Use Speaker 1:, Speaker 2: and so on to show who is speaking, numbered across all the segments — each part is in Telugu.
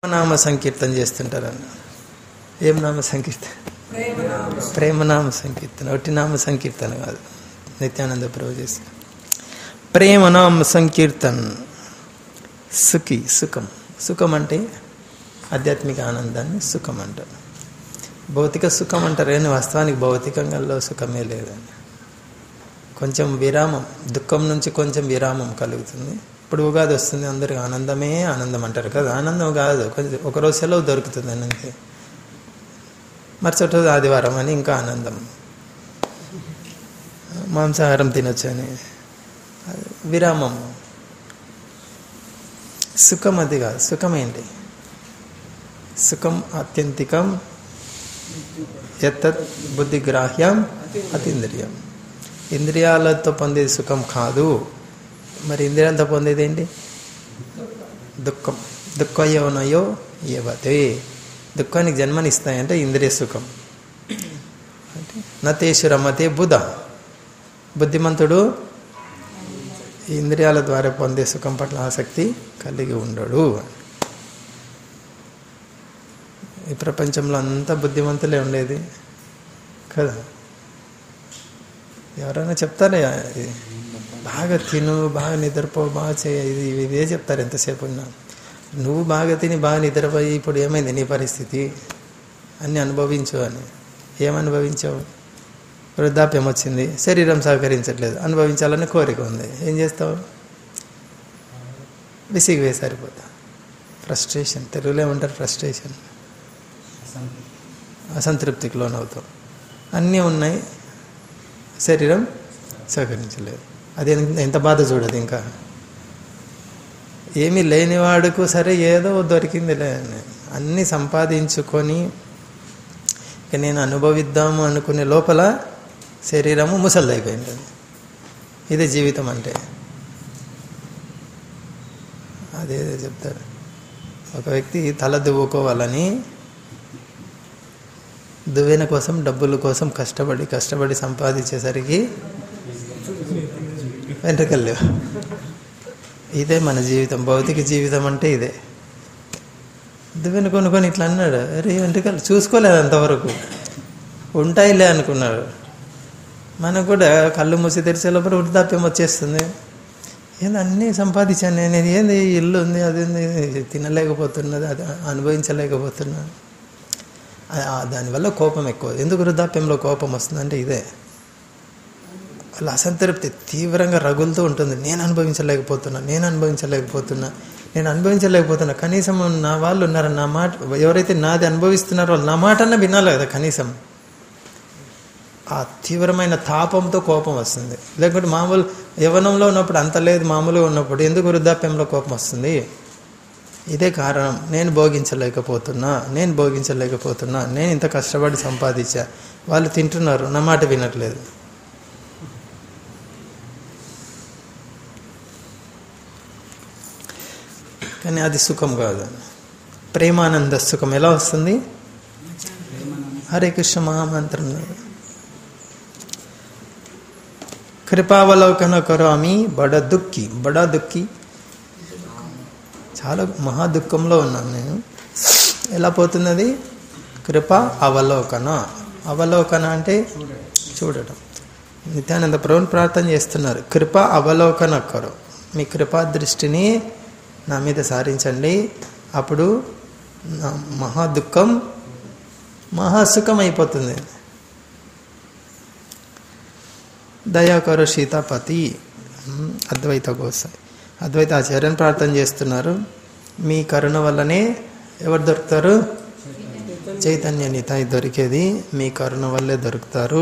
Speaker 1: నామ సంకీర్తన చేస్తుంటారన్న ఏం నామ సంకీర్తన ప్రేమనామ సంకీర్తన ఒట్టి నామ సంకీర్తన కాదు నిత్యానంద ప్రభు చేసి ప్రేమనామ సంకీర్తన్ సుఖి సుఖం సుఖం అంటే ఆధ్యాత్మిక ఆనందాన్ని సుఖం అంటారు భౌతిక సుఖం అంటారు కానీ వాస్తవానికి భౌతికంగా సుఖమే లేదండి కొంచెం విరామం దుఃఖం నుంచి కొంచెం విరామం కలుగుతుంది ఇప్పుడు ఉగాది వస్తుంది అందరికి ఆనందమే ఆనందం అంటారు కదా ఆనందం కాదు కొంచెం ఒకరోజు సెలవు దొరుకుతుంది అని అంతే మరుసటి రోజు ఆదివారం అని ఇంకా ఆనందం మాంసాహారం తినొచ్చు అని విరామం సుఖం అది కాదు సుఖం ఏంటి సుఖం అత్యంతికం ఎత్తత్ బుద్ధిగ్రాహ్యం అతీంద్రియం ఇంద్రియాలతో పొందేది సుఖం కాదు మరి ఇంద్రియాలతో పొందేది ఏంటి దుఃఖం దుఃఖయోనయో ఏవతే దుఃఖానికి జన్మనిస్తాయంటే ఇంద్రియ సుఖం నతేషు రమతే బుధ బుద్ధిమంతుడు ఇంద్రియాల ద్వారా పొందే సుఖం పట్ల ఆసక్తి కలిగి ఉండడు ఈ ప్రపంచంలో అంతా బుద్ధిమంతులే ఉండేది కదా ఎవరైనా చెప్తారా ఇది బాగా తిను బాగా నిద్రపో బాగా చేయ ఇది ఇవే చెప్తారు ఎంతసేపు ఉన్నా నువ్వు బాగా తిని బాగా నిద్రపోయి ఇప్పుడు ఏమైంది నీ పరిస్థితి అన్ని అనుభవించు అని ఏమనుభవించావు వృద్ధాప్యం వచ్చింది శరీరం సహకరించట్లేదు అనుభవించాలని కోరిక ఉంది ఏం చేస్తావు విసిగి వేసి సరిపోతా ఫ్రస్ట్రేషన్ తెలుగులో ఏమంటారు ఫ్రస్ట్రేషన్ అసంతృప్తికి లోనవుతాం అన్నీ ఉన్నాయి శరీరం సహకరించలేదు అది ఎంత బాధ చూడదు ఇంకా ఏమీ లేనివాడుకు సరే ఏదో దొరికిందిలే అన్నీ సంపాదించుకొని ఇక నేను అనుభవిద్దాము అనుకునే లోపల శరీరము ముసలైపోయింది ఇదే జీవితం అంటే అదే చెప్తారు ఒక వ్యక్తి తల దువ్వుకోవాలని దువ్వెన కోసం డబ్బుల కోసం కష్టపడి కష్టపడి సంపాదించేసరికి వెంట్రుకలు ఇదే మన జీవితం భౌతిక జీవితం అంటే ఇదే దువ్వెన కొనుక్కొని ఇట్లా అన్నాడు అరే వెంట్రుకలు చూసుకోలేదు అంతవరకు ఉంటాయిలే అనుకున్నాడు మనకు కూడా కళ్ళు మూసి తెరిచే లోపల వృద్ధాప్యం వచ్చేస్తుంది ఏంది అన్నీ సంపాదించాను నేను ఏంది ఇల్లు ఉంది అది ఉంది తినలేకపోతున్నది అది అనుభవించలేకపోతున్నా దానివల్ల కోపం ఎక్కువ ఎందుకు వృద్ధాప్యంలో కోపం వస్తుందంటే ఇదే వాళ్ళ అసంతృప్తి తీవ్రంగా రగులుతూ ఉంటుంది నేను అనుభవించలేకపోతున్నా నేను అనుభవించలేకపోతున్నా నేను అనుభవించలేకపోతున్నా కనీసం నా వాళ్ళు ఉన్నారు నా మాట ఎవరైతే నాది అనుభవిస్తున్నారో వాళ్ళు నా మాట అన్న వినాలి కదా కనీసం ఆ తీవ్రమైన తాపంతో కోపం వస్తుంది లేకుంటే మామూలు యవనంలో ఉన్నప్పుడు అంత లేదు మామూలుగా ఉన్నప్పుడు ఎందుకు వృద్ధాప్యంలో కోపం వస్తుంది ఇదే కారణం నేను భోగించలేకపోతున్నా నేను భోగించలేకపోతున్నా నేను ఇంత కష్టపడి సంపాదించా వాళ్ళు తింటున్నారు నా మాట వినట్లేదు కానీ అది సుఖం కాదు ప్రేమానంద సుఖం ఎలా వస్తుంది హరే కృష్ణ మహామంత్రం కృపావలోకన కరామి బడ దుఃఖి బడా దుఃఖి చాలా మహా దుఃఖంలో ఉన్నాను నేను ఎలా పోతున్నది కృప అవలోకన అవలోకన అంటే చూడటం నిత్యానంద ప్రభుని ప్రార్థన చేస్తున్నారు కృప అవలోకన కరు మీ కృపా దృష్టిని నా మీద సారించండి అప్పుడు నా మహా దుఃఖం మహాసుఖం అయిపోతుంది దయాకరు సీతాపతి అద్వైత గోసాయి అద్వైత ఆచార్యని ప్రార్థన చేస్తున్నారు మీ కరుణ వల్లనే ఎవరు దొరుకుతారు చైతన్య నితాయి దొరికేది మీ కరుణ వల్లే దొరుకుతారు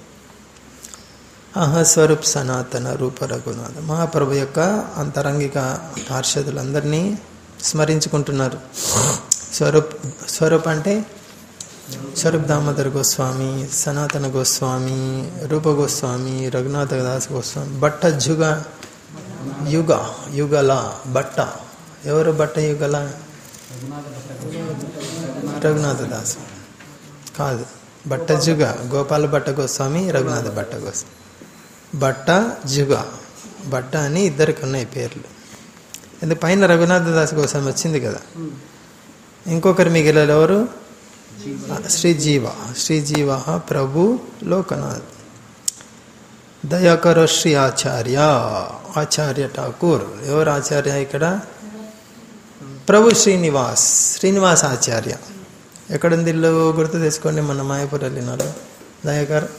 Speaker 1: అహస్వరూప్ సనాతన రూప రఘునాథ మహాప్రభు యొక్క అంతరంగిక పార్షదులందరినీ స్మరించుకుంటున్నారు స్వరూప్ స్వరూప్ అంటే స్వరూప్ దామోదర్ గోస్వామి సనాతన గోస్వామి రూప గోస్వామి రఘునాథ దాస్ గోస్వామి బట్ట జుగ యుగ యుగల బట్ట ఎవరు బట్ట యుగల రఘునాథ దాస్ కాదు బట్ట జుగ గోపాల భట్ట గోస్వామి రఘునాథ భట్ట గోస్వామి బట్ట జుగ బట్ట అని ఇద్దరికి ఉన్నాయి పేర్లు ఎందుకు పైన రఘునాథ దాస్ గోస్వామి వచ్చింది కదా ఇంకొకరు మిగిలిన ఎవరు శ్రీజీవ శ్రీజీవ ప్రభు లోకనాథ్ దయాకర శ్రీ ఆచార్య ఆచార్య ఠాకూర్ ఎవరు ఆచార్య ఇక్కడ ప్రభు శ్రీనివాస్ శ్రీనివాస్ ఆచార్య ఎక్కడుంది ఇల్లు గుర్తు తెచ్చుకోండి మన మాయపూర్ వెళ్ళినారు దయాకర్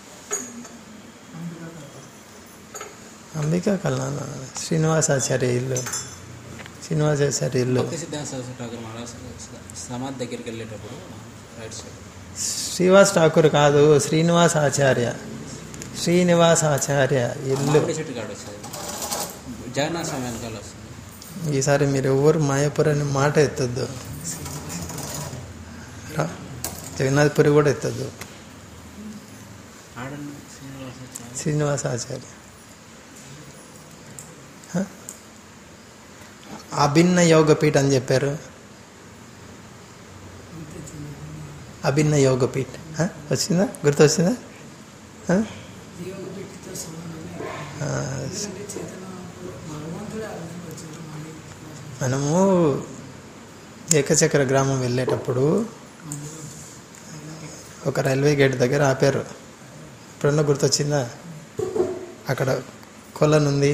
Speaker 1: అంబికా కళ్యాణ శ్రీనివాస్ ఆచార్య ఇల్లు శ్రీనివాస్ ఆచార్య ఇల్లు
Speaker 2: భక్తి సిద్ధాంత సరస్వతి ఠాకూర్ మహారాజ్ సమాధి దగ్గరికి వెళ్ళేటప్పుడు రైట్ సైడ్
Speaker 1: శ్రీనివాస్ ఠాకూర్ కాదు శ్రీనివాస్ ఆచార్య శ్రీనివాస్ ఆచార్య ఇల్లు
Speaker 2: మామిడి చెట్టు కాడ వచ్చేది జగన్నాథ స్వామి వెనకాల వస్తుంది
Speaker 1: ఈసారి మీరు ఎవరు మాయాపూర్ అనే మాట ఎత్తద్దు రా. జగన్నాథపురి కూడా ఎత్తద్దు
Speaker 2: ఆడండి శ్రీనివాసాచార్య
Speaker 1: శ్రీనివాస ఆచార్య హ? అభిన్న యోగపీఠ అని చెప్పారు అభిన్న యోగపీఠ హ? వచ్చిందా గుర్తు వచ్చిందా హ? ఆ, మనము ఏకచక్ర గ్రామం వెళ్ళేటప్పుడు ఒక రైల్వే గేట్ దగ్గర ఆపారు ఎప్పుడన్నా గుర్తొచ్చిందా అక్కడ కొలను ఉంది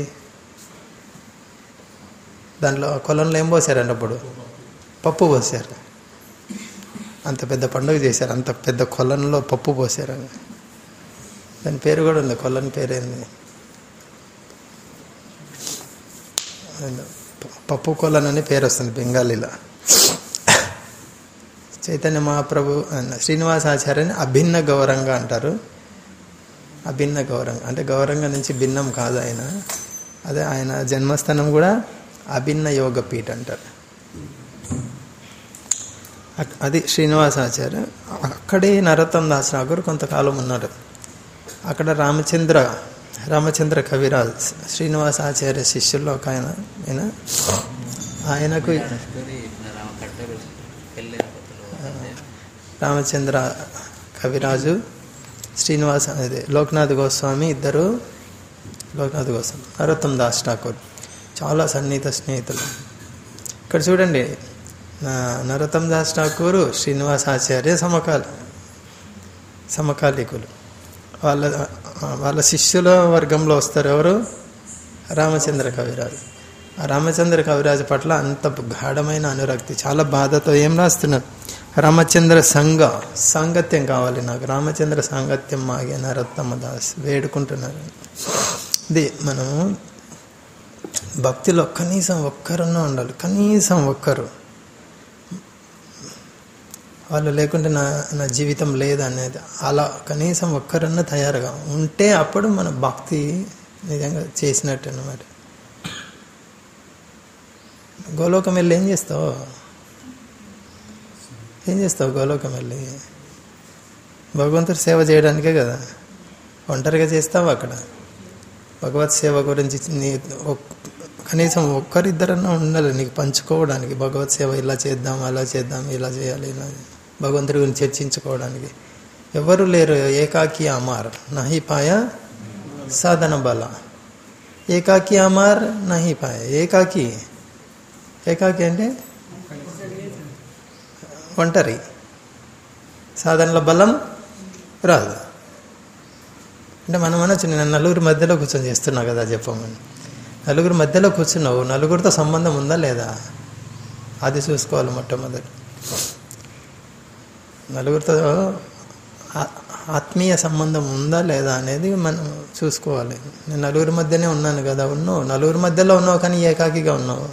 Speaker 1: దాంట్లో కొలంలో ఏం పోసారండి అప్పుడు పప్పు పోసారు అంత పెద్ద పండుగ చేశారు అంత పెద్ద కొలంలో పప్పు పోసారు దాని పేరు కూడా ఉంది కొలని పేరేంది పప్పు కొలన్ అని పేరు వస్తుంది బెంగాలీలో చైతన్య మహాప్రభు అన్న శ్రీనివాసాచార్యని అభిన్న గౌరంగా అంటారు అభిన్న గౌరంగా అంటే గౌరంగా నుంచి భిన్నం కాదు ఆయన అదే ఆయన జన్మస్థానం కూడా అభిన్న యోగపీఠ అంటారు అక్- అది శ్రీనివాసాచార్య అక్కడే నరోత్తం దాస్ ఠాకూర్ కొంతకాలం ఉన్నారు అక్కడ రామచంద్ర రామచంద్ర కవిరాజ్ శ్రీనివాసాచార్య శిష్యుల్లో ఒక ఆయన ఆయన ఆయనకు
Speaker 2: స్టోరీ రామ కట్టరు పెళ్ళైన కొత్తలో
Speaker 1: రామచంద్ర కవిరాజు శ్రీనివాస అదే లోక్నాథ్ గోస్వామి ఇద్దరు లోక్నాథ్ గోస్వామి నరోత్తం దాస్ ఠాకూర్ చాలా సన్నిహిత స్నేహితులు ఇక్కడ చూడండి నా- నరోత్తం దాస్ ఠాకూర్ శ్రీనివాస ఆచార్య సమకాల సమకాలీకులు వాళ్ళ వాళ్ళ శిష్యుల వర్గంలో వస్తారు ఎవరు రామచంద్ర కవిరాజు ఆ రామచంద్ర కవిరాజు పట్ల అంత గాఢమైన అనురక్తి చాలా బాధతో ఏం రాస్తున్నారు రామచంద్ర సంఘ సాంగత్యం కావాలి నాకు రామచంద్ర సాంగత్యం మాగే నరత్తమ్మ దాస్ వేడుకుంటున్నారు ఇది మనము భక్తిలో కనీసం ఒక్కరున్నా ఉండాలి కనీసం ఒక్కరు వాళ్ళు లేకుంటే నా నా జీవితం లేదనేది అలా కనీసం ఒక్కరన్నా తయారుగా ఉంటే అప్పుడు మన భక్తి నిజంగా చేసినట్టు అన్నమాట గోలోకం వెళ్ళి ఏం చేస్తావు ఏం చేస్తావు గోలోకం వెళ్ళి భగవంతుడి సేవ చేయడానికే కదా ఒంటరిగా చేస్తావు అక్కడ భగవత్ సేవ గురించి నీ ఒక్- కనీసం ఒక్కరిద్దరన్నా ఉండాలి నీకు పంచుకోవడానికి భగవత్ సేవ ఇలా చేద్దాం అలా చేద్దాం ఇలా చేయాలి ఇలా చేయాలి. భగవంతుడి గురించి చర్చించుకోవడానికి ఎవరు లేరు ఏకాకి అమార్ నహి పాయ సాధన బల ఏకాకి అమార్ నహి పాయ ఏకాకి ఏకాకి అంటే ఒంటరి సాధనల బలం రాదు అంటే మనం అనొచ్చు నేను నలుగురి మధ్యలో కూర్చొని చేస్తున్నా కదా చెప్పమని నలుగురి మధ్యలో కూర్చున్నావు నలుగురితో సంబంధం ఉందా లేదా అది చూసుకోవాలి మొట్టమొదటి నలుగురితో ఆ- ఆత్మీయ సంబంధం ఉందా లేదా అనేది మనం చూసుకోవాలి నేను నలుగురి మధ్యనే ఉన్నాను కదా ఉన్నావు నలుగురి మధ్యలో ఉన్నావు కానీ ఏకాకిగా ఉన్నావు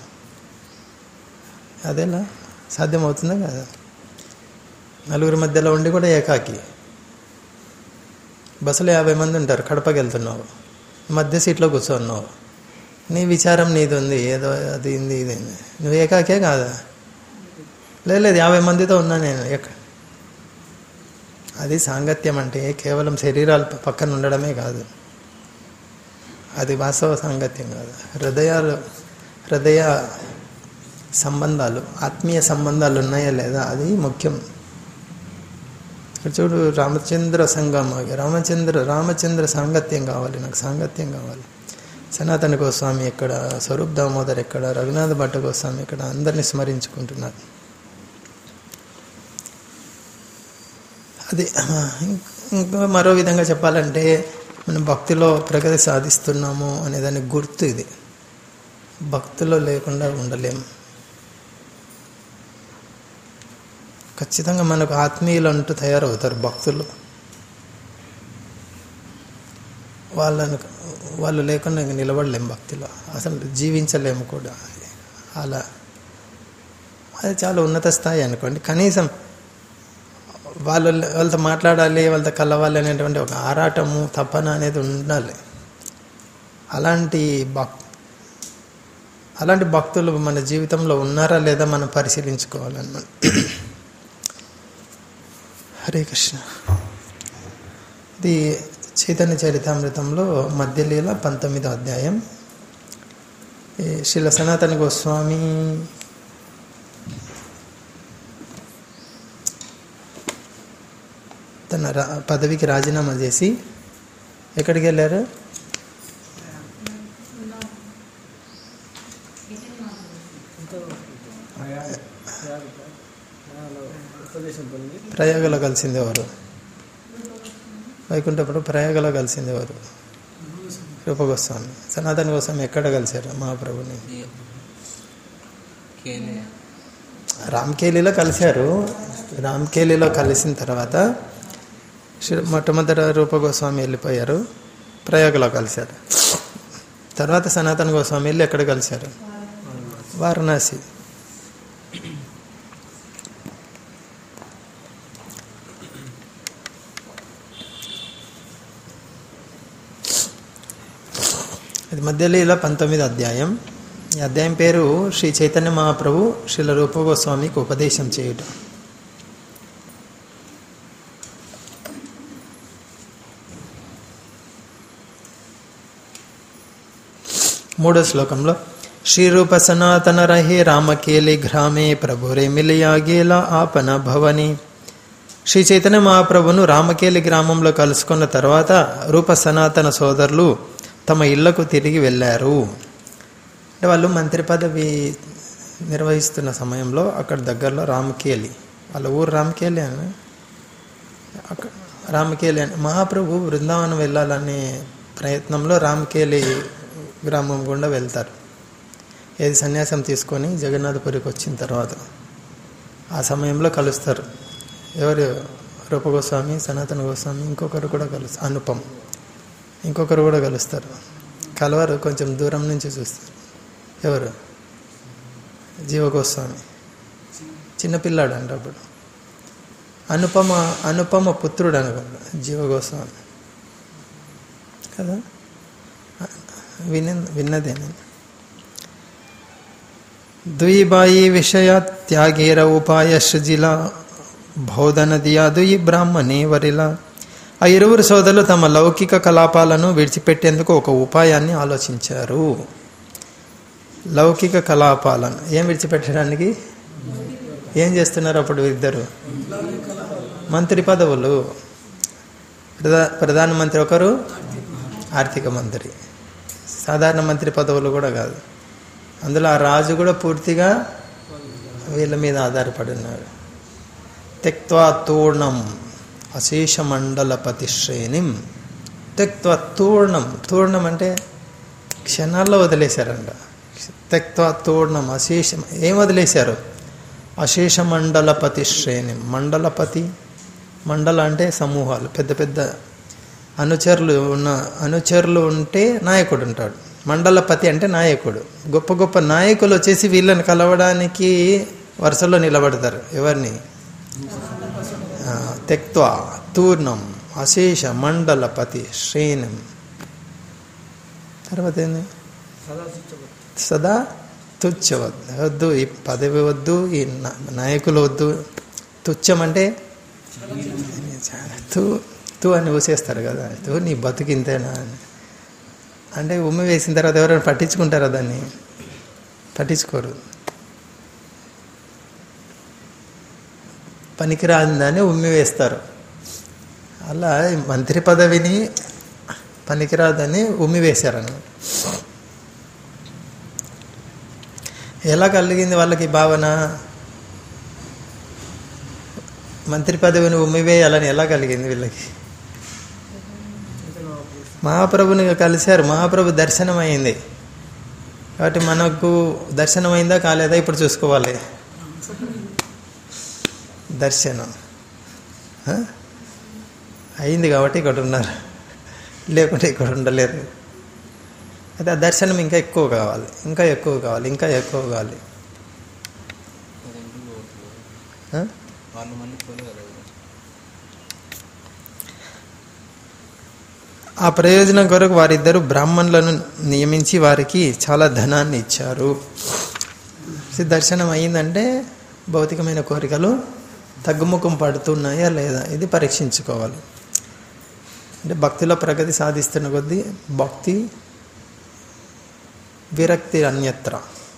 Speaker 1: అదేలా సాధ్యమవుతుందా కదా నలుగురి మధ్యలో ఉండి కూడా ఏకాకి బస్సులో యాభై మంది ఉంటారు కడపకి వెళ్తున్నావు మధ్య సీట్లో కూర్చున్నావు నీ విచారం నీది ఉంది ఏదో అది ఇది ఇది ఉంది. నువ్వు ఏకాకే కాదా లేదు లేదు యాభై మందితో ఉన్నా నేను ఎక్క అది సాంగత్యం అంటే కేవలం శరీరాలు ప- పక్కన ఉండడమే కాదు అది వాస్తవ సాంగత్యం కాదు హృదయాలు హృదయ సంబంధాలు ఆత్మీయ సంబంధాలు ఉన్నాయా లేదా అది ముఖ్యం ఇక్కడ చూడు రామచంద్ర సంఘం ఆగి రామచంద్ర రామచంద్ర సాంగత్యం కావాలి నాకు సాంగత్యం కావాలి సనాతన గోస్వామి ఎక్కడ స్వరూప్ దామోదర్ ఎక్కడ రఘునాథ భట్ట గోస్వామి ఎక్కడ అందరినీ స్మరించుకుంటున్నారు అది ఇంకా మరో విధంగా చెప్పాలంటే మనం భక్తిలో ప్రగతి సాధిస్తున్నాము అనే దానికి గుర్తు ఇది భక్తిలో లేకుండా ఉండలేము ఖచ్చితంగా మనకు ఆత్మీయులు అంటూ తయారవుతారు భక్తులు వాళ్ళను వాళ్ళు లేకుండా ఇంక నిలబడలేము భక్తిలో అసలు జీవించలేము కూడా అలా అది చాలా ఉన్నత స్థాయి అనుకోండి కనీసం వాళ్ళు వాళ్ళతో మాట్లాడాలి వాళ్ళతో కలవాలి అనేటువంటి ఒక ఆరాటము తపన అనేది ఉండాలి అలాంటి భక్ అలాంటి భక్తులు మన జీవితంలో ఉన్నారా లేదా మనం పరిశీలించుకోవాలన్నమాట హరే కృష్ణ ఇది చైతన్య చరితామృతంలో మధ్యలీల పంతొమ్మిదో అధ్యాయం ఈ శిల సనాతన గోస్వామి తన రా పదవికి రాజీనామా చేసి ఎక్కడికి వెళ్ళారు ప్రయాగలో కలిసింది ఎవరు వైకుంఠపురం ప్రయాగలో కలిసింది ఎవరు రూపగోస్వామి సనాతన గోస్వామి ఎక్కడ కలిశారు మహాప్రభుని
Speaker 2: కేలే
Speaker 1: రామ్కేలిలో కలిశారు రామ్కేలిలో కలిసిన తర్వాత శ్రీ- మొట్టమొదట రూపగోస్వామి వెళ్ళిపోయారు ప్రయాగలో కలిశారు తర్వాత సనాతన గోస్వామి వెళ్ళి ఎక్కడ కలిశారు వారణాసి ఇది మధ్యలీల పంతొమ్మిది అధ్యాయం ఈ అధ్యాయం పేరు శ్రీ చైతన్య మహాప్రభు శ్రీల రూపగోస్వామికి ఉపదేశం చేయుట మూడో శ్లోకంలో శ్రీరూప సనాతన రహే రామకేలి గ్రామే ప్రభురే మిలియాగేలా ఆపన భవని శ్రీ చైతన్య మహాప్రభును రామకేలి గ్రామంలో కలుసుకున్న తర్వాత రూప సనాతన సోదరులు తమ ఇళ్లకు తిరిగి వెళ్ళారు అంటే వాళ్ళు మంత్రి పదవి నిర్వహిస్తున్న సమయంలో అక్కడ దగ్గరలో రామకేలి వాళ్ళ ఊరు రామకేలి అని అక్కడ రామకేలి అని మహాప్రభు బృందావనం వెళ్ళాలనే ప్రయత్నంలో రామకేలి గ్రామం గుండా వెళ్తారు ఏది సన్యాసం తీసుకొని జగన్నాథపురికి వచ్చిన తర్వాత ఆ సమయంలో కలుస్తారు ఎవరు రూపగోస్వామి సనాతన గోస్వామి ఇంకొకరు కూడా కలుస్తారు అనుపం ఇంకొకరు కూడా కలుస్తారు కలవరు కొంచెం దూరం నుంచి చూస్తారు ఎవరు జీవగోస్వామి చిన్నపిల్లాడు అంట అప్పుడు అనుపమ అనుపమ పుత్రుడు అనుకోండి జీవగోస్వామి కదా విన విన్నదే నేను ద్విబాయి విషయ త్యాగేర ఉపాయ సృజిల బౌధనదియా దుయి బ్రాహ్మణే వరిల ఆ ఇరువురు సోదరులు తమ లౌకిక కలాపాలను విడిచిపెట్టేందుకు ఒక ఉపాయాన్ని ఆలోచించారు లౌకిక కలాపాలను ఏం విడిచిపెట్టడానికి ఏం చేస్తున్నారు అప్పుడు ఇద్దరు మంత్రి పదవులు ప్రధా ప్రధానమంత్రి ఒకరు ఆర్థిక మంత్రి సాధారణ మంత్రి పదవులు కూడా కాదు అందులో ఆ రాజు కూడా పూర్తిగా వీళ్ళ మీద ఆధారపడి ఉన్నాడు తెక్వా తూర్ణం అశేష మండలపతి శ్రేణిం తెక్వా తూర్ణం తూర్ణం అంటే క్షణాల్లో వదిలేశారంట తెక్వా తూర్ణం అశేషం ఏం వదిలేశారు అశేష మండలపతి శ్రేణి మండలపతి మండల అంటే సమూహాలు పెద్ద పెద్ద అనుచరులు ఉన్న అనుచరులు ఉంటే నాయకుడు ఉంటాడు మండలపతి అంటే నాయకుడు గొప్ప గొప్ప నాయకులు వచ్చేసి వీళ్ళని కలవడానికి వరుసలో నిలబడతారు ఎవరిని ఆ, తెక్త్వా తూర్ణం అశేష మండలపతి శ్రేణం తర్వాత ఏంది సదా తుచ్చవద్దు వద్దు ఈ పదవి వద్దు ఈ నా- నాయకులు వద్దు తుచ్చం అంటే తూ తూ అని ఊసేస్తారు కదా తూ నీ బతుకింతేనా అని అంటే ఉమ్మి వేసిన తర్వాత ఎవరైనా పట్టించుకుంటారా దాన్ని పట్టించుకోరు పనికిరాందని ఉమ్మి వేస్తారు అలా ఈ మంత్రి పదవిని పనికిరాదని ఉమ్మి వేశారన్నమాట ఎలా కలిగింది వాళ్ళకి ఈ భావన మంత్రి పదవిని ఉమ్మివేయాలని ఎలా కలిగింది వీళ్ళకి మహాప్రభుని కలిశారు మహాప్రభు దర్శనం అయింది కాబట్టి మనకు దర్శనం అయిందా కాలేదా ఇప్పుడు చూసుకోవాలి దర్శనం ఆ? అయింది కాబట్టి ఇక్కడ ఉన్నారు లేకుంటే ఇక్కడ ఉండలేరు అయితే ఆ దర్శనం ఇంకా ఎక్కువ కావాలి ఇంకా ఎక్కువ కావాలి ఇంకా ఎక్కువ కావాలి
Speaker 2: అదేంటి ఓట్లు
Speaker 1: ఆ?
Speaker 2: వాళ్ళు మళ్ళీ పోలే కదా
Speaker 1: ఆ ప్రయోజనం కొరకు వారిద్దరు బ్రాహ్మణులను నియమించి వారికి చాలా ధనాన్ని ఇచ్చారు సో దర్శనం అయిందంటే భౌతికమైన కోరికలు తగ్గుముఖం పడుతున్నాయా లేదా ఇది పరీక్షించుకోవాలి అంటే భక్తిలో ప్రగతి సాధిస్తున్న కొద్దీ భక్తి విరక్తి అన్యత్ర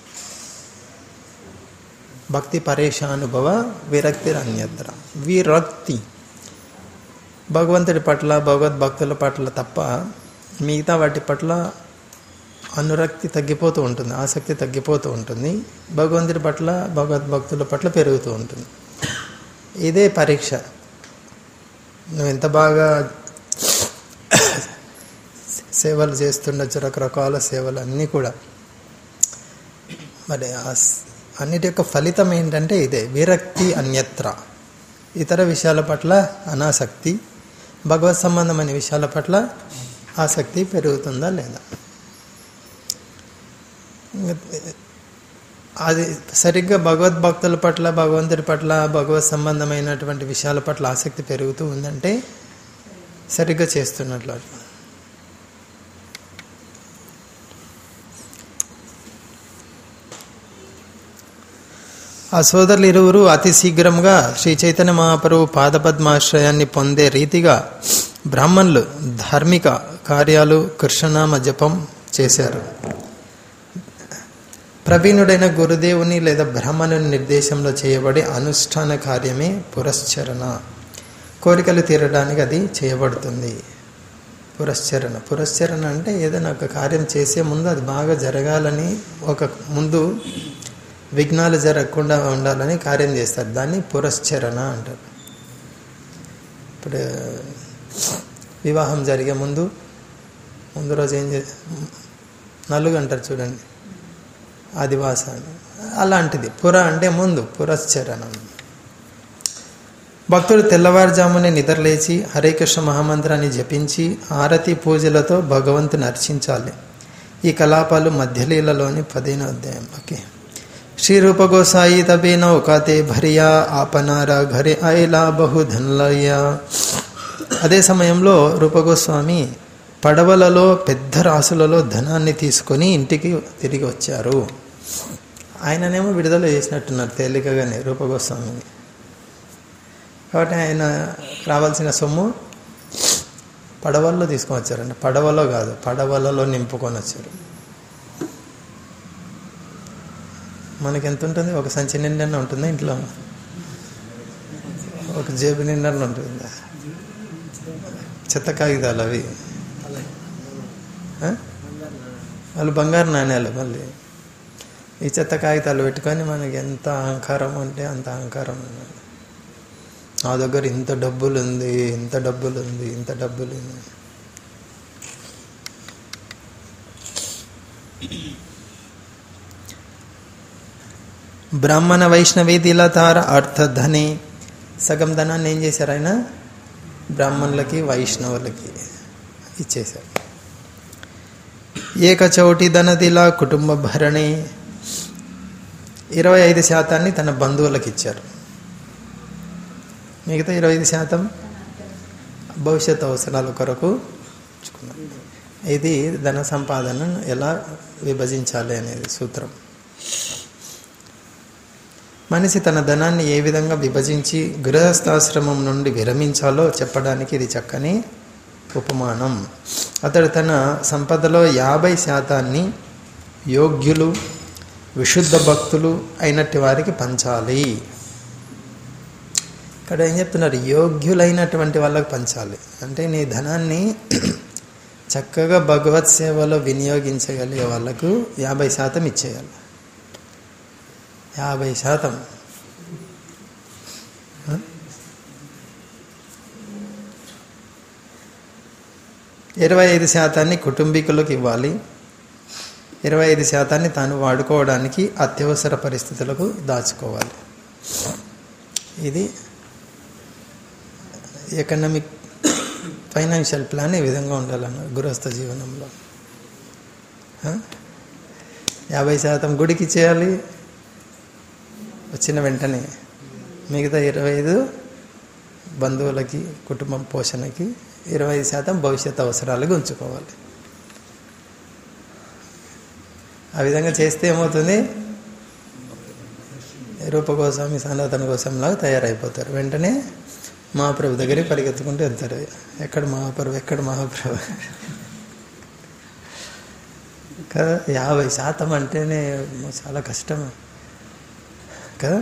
Speaker 1: భక్తి పరేషానుభవ విరక్తి అన్యత్ర విరక్తి భగవంతుడి పట్ల భగవద్భక్తుల పట్ల తప్ప మిగతా వాటి పట్ల అనురక్తి తగ్గిపోతూ ఉంటుంది ఆసక్తి తగ్గిపోతూ ఉంటుంది భగవంతుడి పట్ల భగవద్భక్తుల పట్ల పెరుగుతూ ఉంటుంది ఇదే పరీక్ష నువ్వు ఎంత బాగా సేవలు చేస్తుండొచ్చు రకరకాల సేవలు అన్నీ కూడా మరి ఆ స్- అన్నిటి యొక్క ఫలితం ఏంటంటే ఇదే విరక్తి అన్యత్ర ఇతర విషయాల పట్ల అనాసక్తి భగవత్ సంబంధమైన విషయాల పట్ల ఆసక్తి పెరుగుతుందా లేదా అది సరిగ్గా భగవద్భక్తుల పట్ల భగవంతుడి పట్ల భగవత్ సంబంధమైనటువంటి విషయాల పట్ల ఆసక్తి పెరుగుతూ ఉందంటే సరిగ్గా చేస్తున్నట్లు అట్లా ఆ సోదరులు ఇరువురు అతి శీఘ్రంగా శ్రీ చైతన్య మహాప్రభు పాదపద్మాశ్రయాన్ని పొందే రీతిగా బ్రాహ్మణులు ధార్మిక కార్యాలు కృష్ణనామ జపం చేశారు ప్రవీణుడైన గురుదేవుని లేదా బ్రాహ్మణుని నిర్దేశంలో చేయబడి అనుష్ఠాన కార్యమే పురశ్చరణ కోరికలు తీరడానికి అది చేయబడుతుంది పురశ్చరణ పురశ్చరణ అంటే ఏదైనా ఒక కార్యం చేసే ముందు అది బాగా జరగాలని ఒక ముందు విఘ్నాలు జరగకుండా ఉండాలని కార్యం చేస్తారు దాన్ని పురశ్చరణ అంటారు ఇప్పుడు వివాహం జరిగే ముందు ముందు రోజు ఏం చే నలుగు అంటారు చూడండి ఆదివాస అని. అలాంటిది పుర అంటే ముందు పురశ్చరణం భక్తుడు తెల్లవారుజామునే నిద్రలేచి హరే కృష్ణ మహామంత్రాన్ని జపించి ఆరతి పూజలతో భగవంతుని అర్చించాలి ఈ కలాపాలు మధ్యలీలలోని పదిహేనో అధ్యాయం ఓకే శ్రీ రూప గోసాయి తబే నౌకాతే భరియా ఆపనారా ఘరే ఐలా బహుధన్లయ్యా అదే సమయంలో రూపగోస్వామి పడవలలో పెద్ద రాసులలో ధనాన్ని తీసుకొని ఇంటికి తిరిగి వచ్చారు ఆయననేమో విడుదల చేసినట్టున్నారు తేలికగానే రూపగోస్వామిని కాబట్టి ఆయన రావాల్సిన సొమ్ము పడవల్లో తీసుకొని వచ్చారండి పడవలో కాదు పడవలలో నింపుకొని వచ్చారు మనకి ఎంత ఉంటుంది ఒక సంచి నిండా ఉంటుంది ఇంట్లో ఒక జేబు నిండా ఉంటుంది చెత్త కాగితాలు అవి ఆ? వాళ్ళు బంగారు నాణ్యాలు మళ్ళీ ఈ చెత్త కాగితాలు పెట్టుకొని మనకి ఎంత అహంకారం ఉంటే అంత అహంకారం ఉన్నది నా దగ్గర ఇంత డబ్బులు ఉంది ఇంత డబ్బులు ఉంది ఇంత డబ్బులు ఉంది బ్రాహ్మణ వైష్ణవేదిల తార అర్థ ధని సగం ధనాన్ని ఏం చేశారు ఆయన బ్రాహ్మణులకి వైష్ణవులకి ఇచ్చేశారు ఏకచౌటి ధనదిలా కుటుంబ భరణి ఇరవై ఐదు శాతాన్ని తన బంధువులకు ఇచ్చారు మిగతా ఇరవై ఐదు శాతం భవిష్యత్ అవసరాల కొరకు ఉంచుకున్నారు ఇది ధన సంపాదనను ఎలా విభజించాలి అనేది సూత్రం మనిషి తన ధనాన్ని ఏ విధంగా విభజించి గృహస్థాశ్రమం నుండి విరమించాలో చెప్పడానికి ఇది చక్కని ఉపమానం అతడు తన సంపదలో యాభై శాతాన్ని యోగ్యులు విశుద్ధ భక్తులు అయినట్టి వారికి పంచాలి ఇక్కడ ఏం చెప్తున్నారు యోగ్యులైనటువంటి వాళ్ళకి పంచాలి అంటే నీ ధనాన్ని చక్కగా భగవత్ సేవలో వినియోగించగలిగే వాళ్ళకు యాభై శాతం ఇచ్చేయాలి యాభై శాతం ఆ? ఇరవై ఐదు శాతాన్ని కుటుంబీకులకు ఇవ్వాలి ఇరవై ఐదు శాతాన్ని తాను వాడుకోవడానికి అత్యవసర పరిస్థితులకు దాచుకోవాలి ఇది ఎకనామిక్ ఫైనాన్షియల్ ప్లాన్ ఈ విధంగా ఉండాలన్న గృహస్థ జీవనంలో ఆ? యాభై శాతం గుడికి ఇచ్చేయాలి వచ్చిన వెంటనే మిగతా ఇరవై ఐదు బంధువులకి కుటుంబం పోషణకి ఇరవై ఐదు శాతం భవిష్యత్ అవసరాలకు ఉంచుకోవాలి ఆ విధంగా చేస్తే ఏమవుతుంది రూపగోస్వామి సనాతన గోస్వామిలాగా తయారైపోతారు వెంటనే మహాప్రభు దగ్గరికి పరిగెత్తుకుంటూ వెళ్తారు ఎక్కడ మహాప్రభు ఎక్కడ మహాప్రభు కదా యాభై శాతం అంటేనే చాలా కష్టం కదా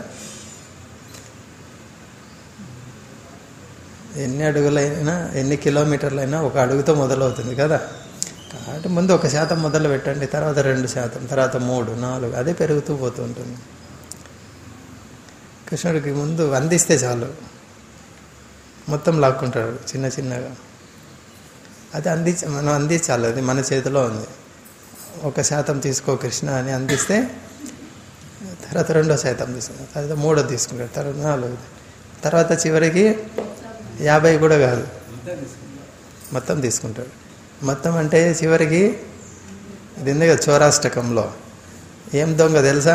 Speaker 1: ఎన్ని అడుగులైనా ఎన్ని కిలోమీటర్లైనా ఒక అడుగుతో మొదలవుతుంది కదా కాబట్టి ముందు ఒక శాతం మొదలు పెట్టండి తర్వాత రెండు శాతం తర్వాత మూడు నాలుగు అదే పెరుగుతూ పోతూ ఉంటుంది కృష్ణుడికి ముందు అందిస్తే చాలు మొత్తం లాక్కుంటాడు చిన్న చిన్నగా అది అందించ మనం అందించాలి అది మన చేతిలో ఉంది ఒక శాతం తీసుకో కృష్ణ అని అందిస్తే తర్వాత రెండో శాతం తీసుకుంటాడు తర్వాత మూడో తీసుకుంటాడు తర్వాత నాలుగు తర్వాత చివరికి యాభై కూడా కాదు మొత్తం తీసుకుంటాడు మొత్తం అంటే చివరికి ఇది ఉంది కదా చౌరాష్టకంలో ఏం దొంగ తెలుసా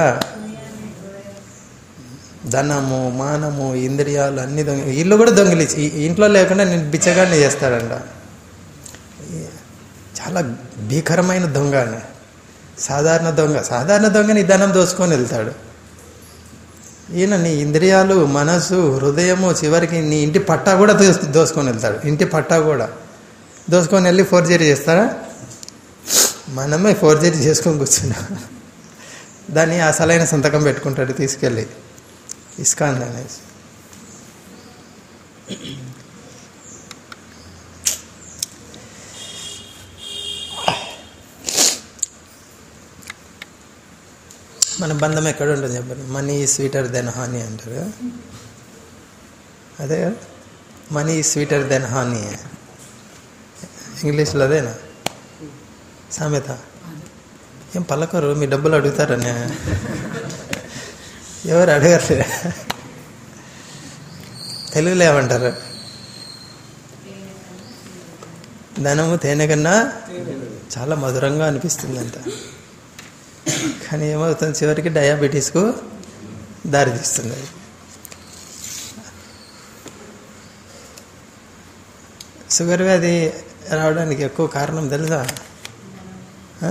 Speaker 1: ధనము మానము ఇంద్రియాలు అన్ని దొంగ ఇల్లు కూడా దొంగిలించి ఈ- ఇంట్లో లేకుండా నేను బిచ్చగాడిని చేస్తాడంట ఈ- చాలా భీకరమైన దొంగ అని సాధారణ దొంగ సాధారణ దొంగని ధనం దోసుకొని వెళ్తాడు ఈయన నీ ఇంద్రియాలు మనసు హృదయము చివరికి నీ ఇంటి పట్టా కూడా దోస్- దోసుకొని వెళ్తాడు ఇంటి పట్టా కూడా దోసుకొని వెళ్ళి ఫోర్జరీ చేస్తారా మనమే ఫోర్జరీ చేసుకొని కూర్చున్నాం దాన్ని అసలైన సంతకం పెట్టుకుంటాడు తీసుకెళ్ళి ఇస్కాన్ అనేసి మన బంధం ఎక్కడ ఉంటుంది చెప్పండి మనీ స్వీటర్ దెన్ హానీ అంటారు కదా అదే కదా మనీ స్వీటర్ దెన్ హానీ ఇంగ్లీష్లో అదేనా సామెత ఏం పలకరు మీ డబ్బులు అడుగుతారని ఎవరు అడగరు తెలుగులో ఏమంటారు ధనము తేనె కన్నా చాలా మధురంగా అనిపిస్తుంది అంట కానీ ఏమవుతుంది చివరికి డయాబెటీస్కు దారితీస్తుంది అది షుగర్ వ్యాధి రావడానికి ఎక్కువ కారణం తెలుసా ఆ?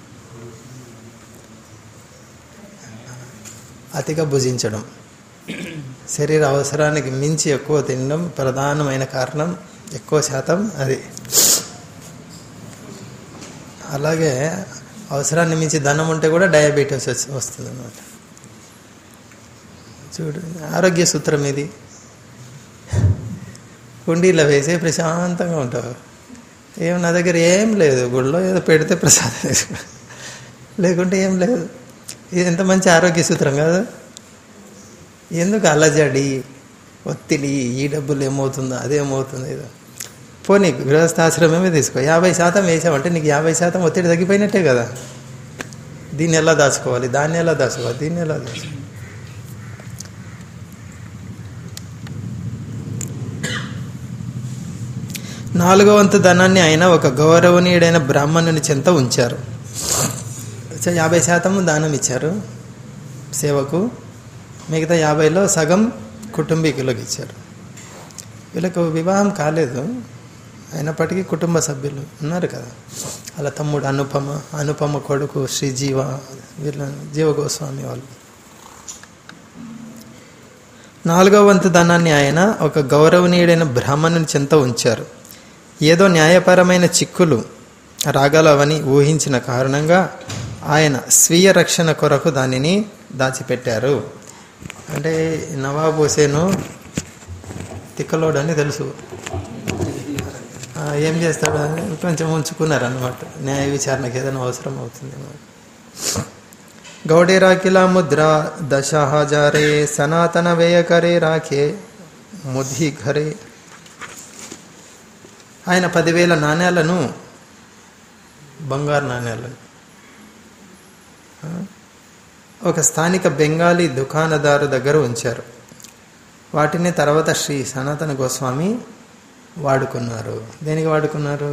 Speaker 1: అతిగా భుజించడం శరీర అవసరానికి మించి ఎక్కువ తినడం ప్రధానమైన కారణం ఎక్కువ శాతం అది అలాగే అవసరాన్ని మించి ధనం ఉంటే కూడా డయాబెటీస్ వచ్చి వస్తుంది అనమాట చూడు ఆరోగ్య సూత్రం ఇది కుండీలో వేసి ప్రశాంతంగా ఉంటావు ఏం నా దగ్గర ఏం లేదు గుడిలో ఏదో పెడితే ప్రసాదం తీసుకో. లేకుంటే ఏం లేదు ఇది ఎంత మంచి ఆరోగ్య సూత్రం కాదు ఎందుకు అలజడి ఒత్తిడి ఈ డబ్బులు ఏమవుతుందో అదేమవుతుందో ఏదో పోనీ గృహస్థాశ్రమమే తీసుకో యాభై శాతం వేసామంటే నీకు యాభై శాతం ఒత్తిడి తగ్గిపోయినట్టే కదా దీన్ని ఎలా దాచుకోవాలి దాన్ని ఎలా దాచుకోవాలి దీన్ని ఎలా దాచుకోవాలి నాలుగో వంతు ధనాన్ని ఆయన ఒక గౌరవనీయుడైన బ్రాహ్మణుని చెంత ఉంచారు సో యాభై శాతం దానం ఇచ్చారు సేవకు మిగతా యాభైలో సగం కుటుంబీకులకు ఇచ్చారు వీళ్ళకు వివాహం కాలేదు అయినప్పటికీ కుటుంబ సభ్యులు ఉన్నారు కదా అలా తమ్ముడు అనుపమ అనుపమ కొడుకు శ్రీజీవ వీళ్ళ జీవ గోస్వామి వాళ్ళు నాలుగవ వంతు ధనాన్ని ఆయన ఒక గౌరవనీయుడైన బ్రాహ్మణుని చెంత ఉంచారు ఏదో న్యాయపరమైన చిక్కులు రాగలవని ఊహించిన కారణంగా ఆయన స్వీయ రక్షణ కొరకు దానిని దాచిపెట్టారు అంటే నవాబ్ హుసేను తిక్కలోడు అని తెలుసు ఆ, ఏం చేస్తాడు అని కొంచెం ఉంచుకున్నారు అనమాట న్యాయ విచారణకి ఏదైనా అవసరం అవుతుంది గౌడే రాకిలా ముద్ర దశ హజారే సనాతన వ్యయ కరే రాఖే ముధి ఘరే ఆయన పదివేల నాణ్యాలను బంగారు నాణ్యాలను ఆ, ఒక స్థానిక బెంగాలీ దుకాణదారు దగ్గర ఉంచారు వాటిని తర్వాత శ్రీ సనాతన గోస్వామి వాడుకున్నారు దేనికి వాడుకున్నారు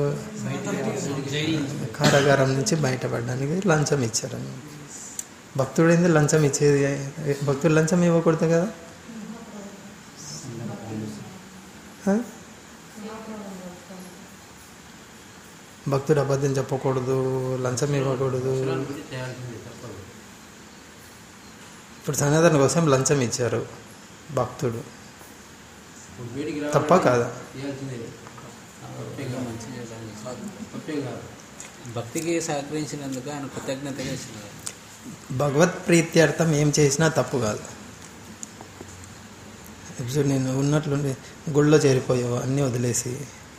Speaker 1: కారాగారం నుంచి బయటపడడానికి లంచం ఇచ్చారు భక్తుడైంది లంచం ఇచ్చేది భక్తుడు లంచం ఇవ్వకూడదు కదా ఆ? భక్తుడు అబద్ధం చెప్పకూడదు లంచం ఇవ్వకూడదు ఇప్పుడు సనాతన కోసం లంచం ఇచ్చారు భక్తుడు తప్ప కాదా
Speaker 2: మంచి భక్తికి సహకరించినందుకు ఆయన కృతజ్ఞతగా ఇచ్చినారు
Speaker 1: భగవత్ ప్రీత్యర్థం ఏం చేసినా తప్పు కాదు ఇప్పుడు నేను ఉన్నట్లుండి గుళ్ళో చేరిపోయావు అన్నీ వదిలేసి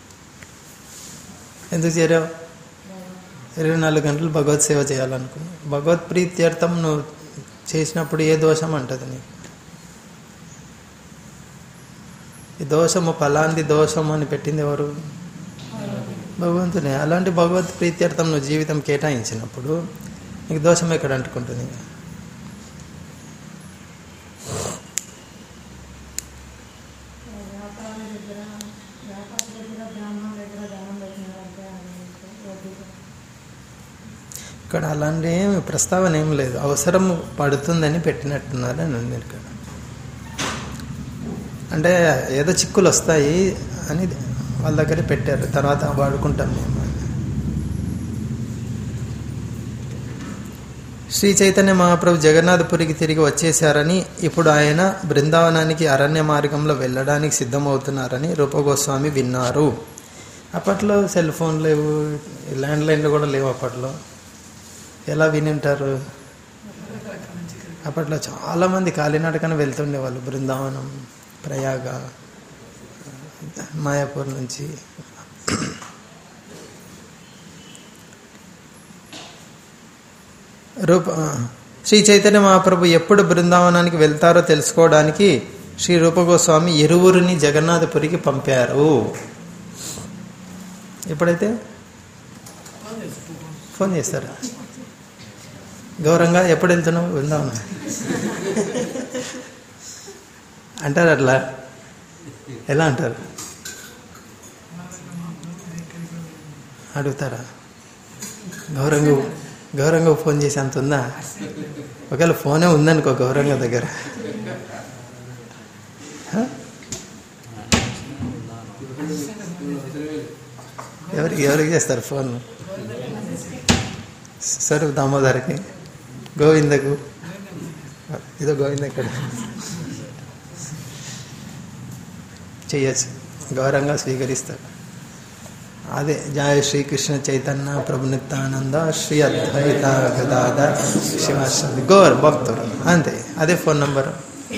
Speaker 1: ఎందుకు చేరావు ఇరవై నాలుగు గంటలు భగవత్ సేవ చేయాలనుకున్నావు భగవత్ ప్రీత్యర్థం నువ్వు చేసినప్పుడు ఏ దోషం అంటది నీకు ఈ దోషము ఫలాంది దోషం అని పెట్టింది ఎవరు భగవంతునే అలాంటి భగవత్ ప్రీత్యర్థం నువ్వు జీవితం కేటాయించినప్పుడు నీకు దోషం ఎక్కడ అంటుకుంటుంది
Speaker 3: వ్యాపారం దగ్గర వ్యాపారం దగ్గర బ్రాహ్మణ దగ్గర దానం పెట్టినారంటే అది వడ్డీతో
Speaker 1: ఇక్కడ అలాంటి ఏమి ప్రస్తావన ఏం లేదు అవసరం పడుతుందని పెట్టినట్టున్నారు అని ఉంది ఇక్కడ అంటే ఏదో చిక్కులు వస్తాయి అని వాళ్ళ దగ్గర పెట్టారు తర్వాత వాడుకుంటాం మేము శ్రీ చైతన్య మహాప్రభు జగన్నాథపురికి తిరిగి వచ్చేశారని ఇప్పుడు ఆయన బృందావనానికి అరణ్య మార్గంలో వెళ్ళడానికి సిద్ధమవుతున్నారని రూపగోస్వామి విన్నారు అప్పట్లో సెల్ ఫోన్ లేవు ల్యాండ్ లైన్లు కూడా లేవు అప్పట్లో ఎలా విని ఉంటారు అప్పట్లో చాలామంది కాలినడకన వెళ్తుండే వాళ్ళు బృందావనం ప్రయాగ మాయాపూర్ నుంచి రూప శ్రీ చైతన్య మహాప్రభు ఎప్పుడు బృందావనానికి వెళ్తారో తెలుసుకోవడానికి శ్రీ రూపగోస్వామి ఇరువురిని జగన్నాథపురికి పంపారు ఎప్పుడైతే ఫోన్ చేస్తారా గౌరవంగా ఎప్పుడు వెళ్తున్నావు వెళ్దాం అంటారు అట్లా ఎలా అంటారు అడుగుతారా గౌరవంగా గౌరవంగా ఫోన్ చేసి అంత ఉందా ఒకవేళ ఫోనే ఉందనుకో గౌరవంగా దగ్గర హ? ఎవరికి ఎవరికి చేస్తారు ఫోన్ స్వరూప్ దామోదర్కి గోవిందకు ఇదో గోవింద ఇక్కడ చెయ్యొచ్చు గౌరవంగా స్వీకరిస్తారు అదే జయ శ్రీకృష్ణ చైతన్య ప్రభు నిత్యానంద శ్రీ అద్వైత గదాధర్ శివాశ్రీ గోర్ భక్తుడు అంతే అదే ఫోన్ నంబరు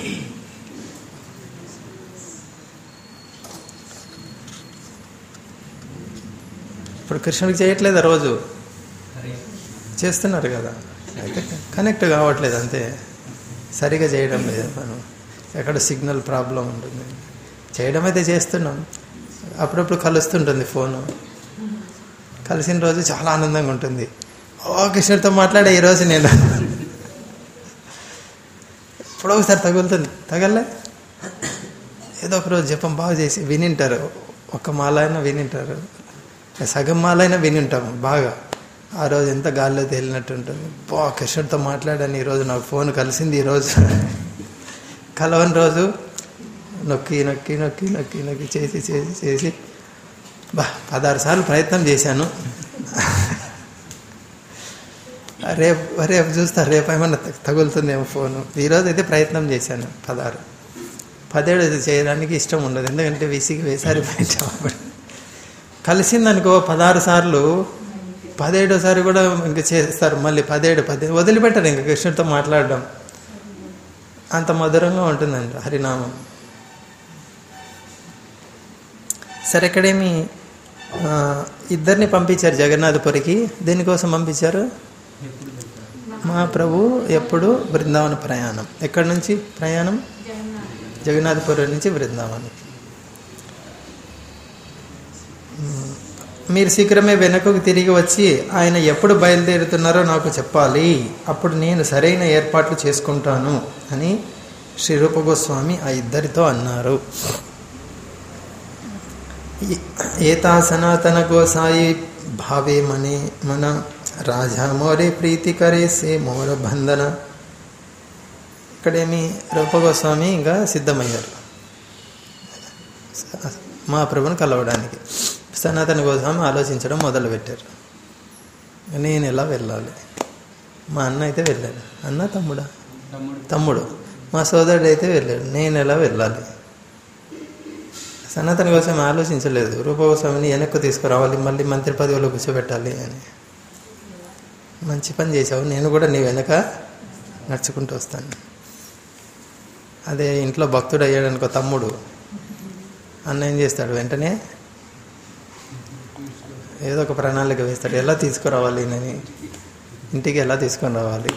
Speaker 1: ఇప్పుడు కృష్ణుడికి చేయట్లేదా రోజు చేస్తున్నారు కదా అయితే కనెక్ట్ కావట్లేదు అంతే సరిగా చేయడం లేదు మనం ఎక్కడ సిగ్నల్ ప్రాబ్లం ఉంటుంది చేయడం అయితే చేస్తున్నాం అప్పుడప్పుడు కలుస్తుంటుంది ఫోను కలిసిన రోజు చాలా ఆనందంగా ఉంటుంది ఓ కృష్ణుడితో మాట్లాడే ఈరోజు నేను ఎప్పుడో ఒకసారి తగులుతుంది తగలే ఏదో ఒక రోజు జపం బాగా చేసి వినింటారు ఒక మాల అయినా వినింటారు సగం మాల అయినా వినింటాము బాగా ఆ రోజు ఎంత గాల్లో తేలినట్టు ఉంటుంది బా కృష్ణుడితో మాట్లాడాను ఈరోజు నాకు ఫోన్ కలిసింది ఈరోజు కలవని రోజు నొక్కి నొక్కి నొక్కి నొక్కి నొక్కి చేసి చేసి చేసి బా పదహారు సార్లు ప్రయత్నం చేశాను రేపు రేపు చూస్తా రేపు ఏమన్నా తగులుతుందేమో ఫోను ఈరోజు అయితే ప్రయత్నం చేశాను పదహారు పదిహేడు చేయడానికి ఇష్టం ఉండదు ఎందుకంటే విసిగి వేసారి బయట కలిసిందనుకో పదహారు సార్లు పదిహేడోసారి కూడా ఇంకా చేస్తారు మళ్ళీ పదిహేడు పదిహేడు వదిలిపెట్టారు ఇంకా కృష్ణుడితో మాట్లాడడం అంత మధురంగా ఉంటుందండి హరినామం సరే ఇక్కడేమి ఆ, ఇద్దరిని పంపించారు జగన్నాథపురికి దేనికోసం పంపించారు మా ప్రభు ఎప్పుడు బృందావన ప్రయాణం ఎక్కడి నుంచి ప్రయాణం జగన్నాథపురం నుంచి బృందావనం మ్, మీరు శీఘ్రమే వెనకకు తిరిగి వచ్చి ఆయన ఎప్పుడు బయలుదేరుతున్నారో నాకు చెప్పాలి అప్పుడు నేను సరైన ఏర్పాట్లు చేసుకుంటాను అని శ్రీ రూప గోస్వామి ఆ ఇద్దరితో అన్నారు ఈ- ఏతా సనాతన గోసాయి భావే మనే మన రాజా మోరే ప్రీతి కరే సే మోర బంధన ఇక్కడేమి రూపగోస్వామి ఇంకా సిద్ధమయ్యారు మా ప్రభుని కలవడానికి సనాతన గోస్వామి ఆలోచించడం మొదలుపెట్టారు నేను ఎలా వెళ్ళాలి మా అన్న అయితే వెళ్ళాడు అన్న తమ్ముడా
Speaker 2: తమ్ముడు
Speaker 1: తమ్ముడు మా సోదరుడు అయితే వెళ్ళాడు నేను ఎలా వెళ్ళాలి సనాతన కోసం ఆలోచించలేదు రూపగోస్వామిని వెనక్కు తీసుకురావాలి మళ్ళీ మంత్రి పదవిలో కూర్చోబెట్టాలి అని మంచి పని చేసావు నేను కూడా నీ వెనక నడుచుకుంటూ వస్తాను అదే ఇంట్లో భక్తుడు అయ్యాడు అనుకో తమ్ముడు అన్న ఏం చేస్తాడు వెంటనే ఏదో ఒక ప్రణాళిక వేస్తాడు ఎలా తీసుకురావాలి నేను ఇంటికి ఎలా తీసుకొని రావాలి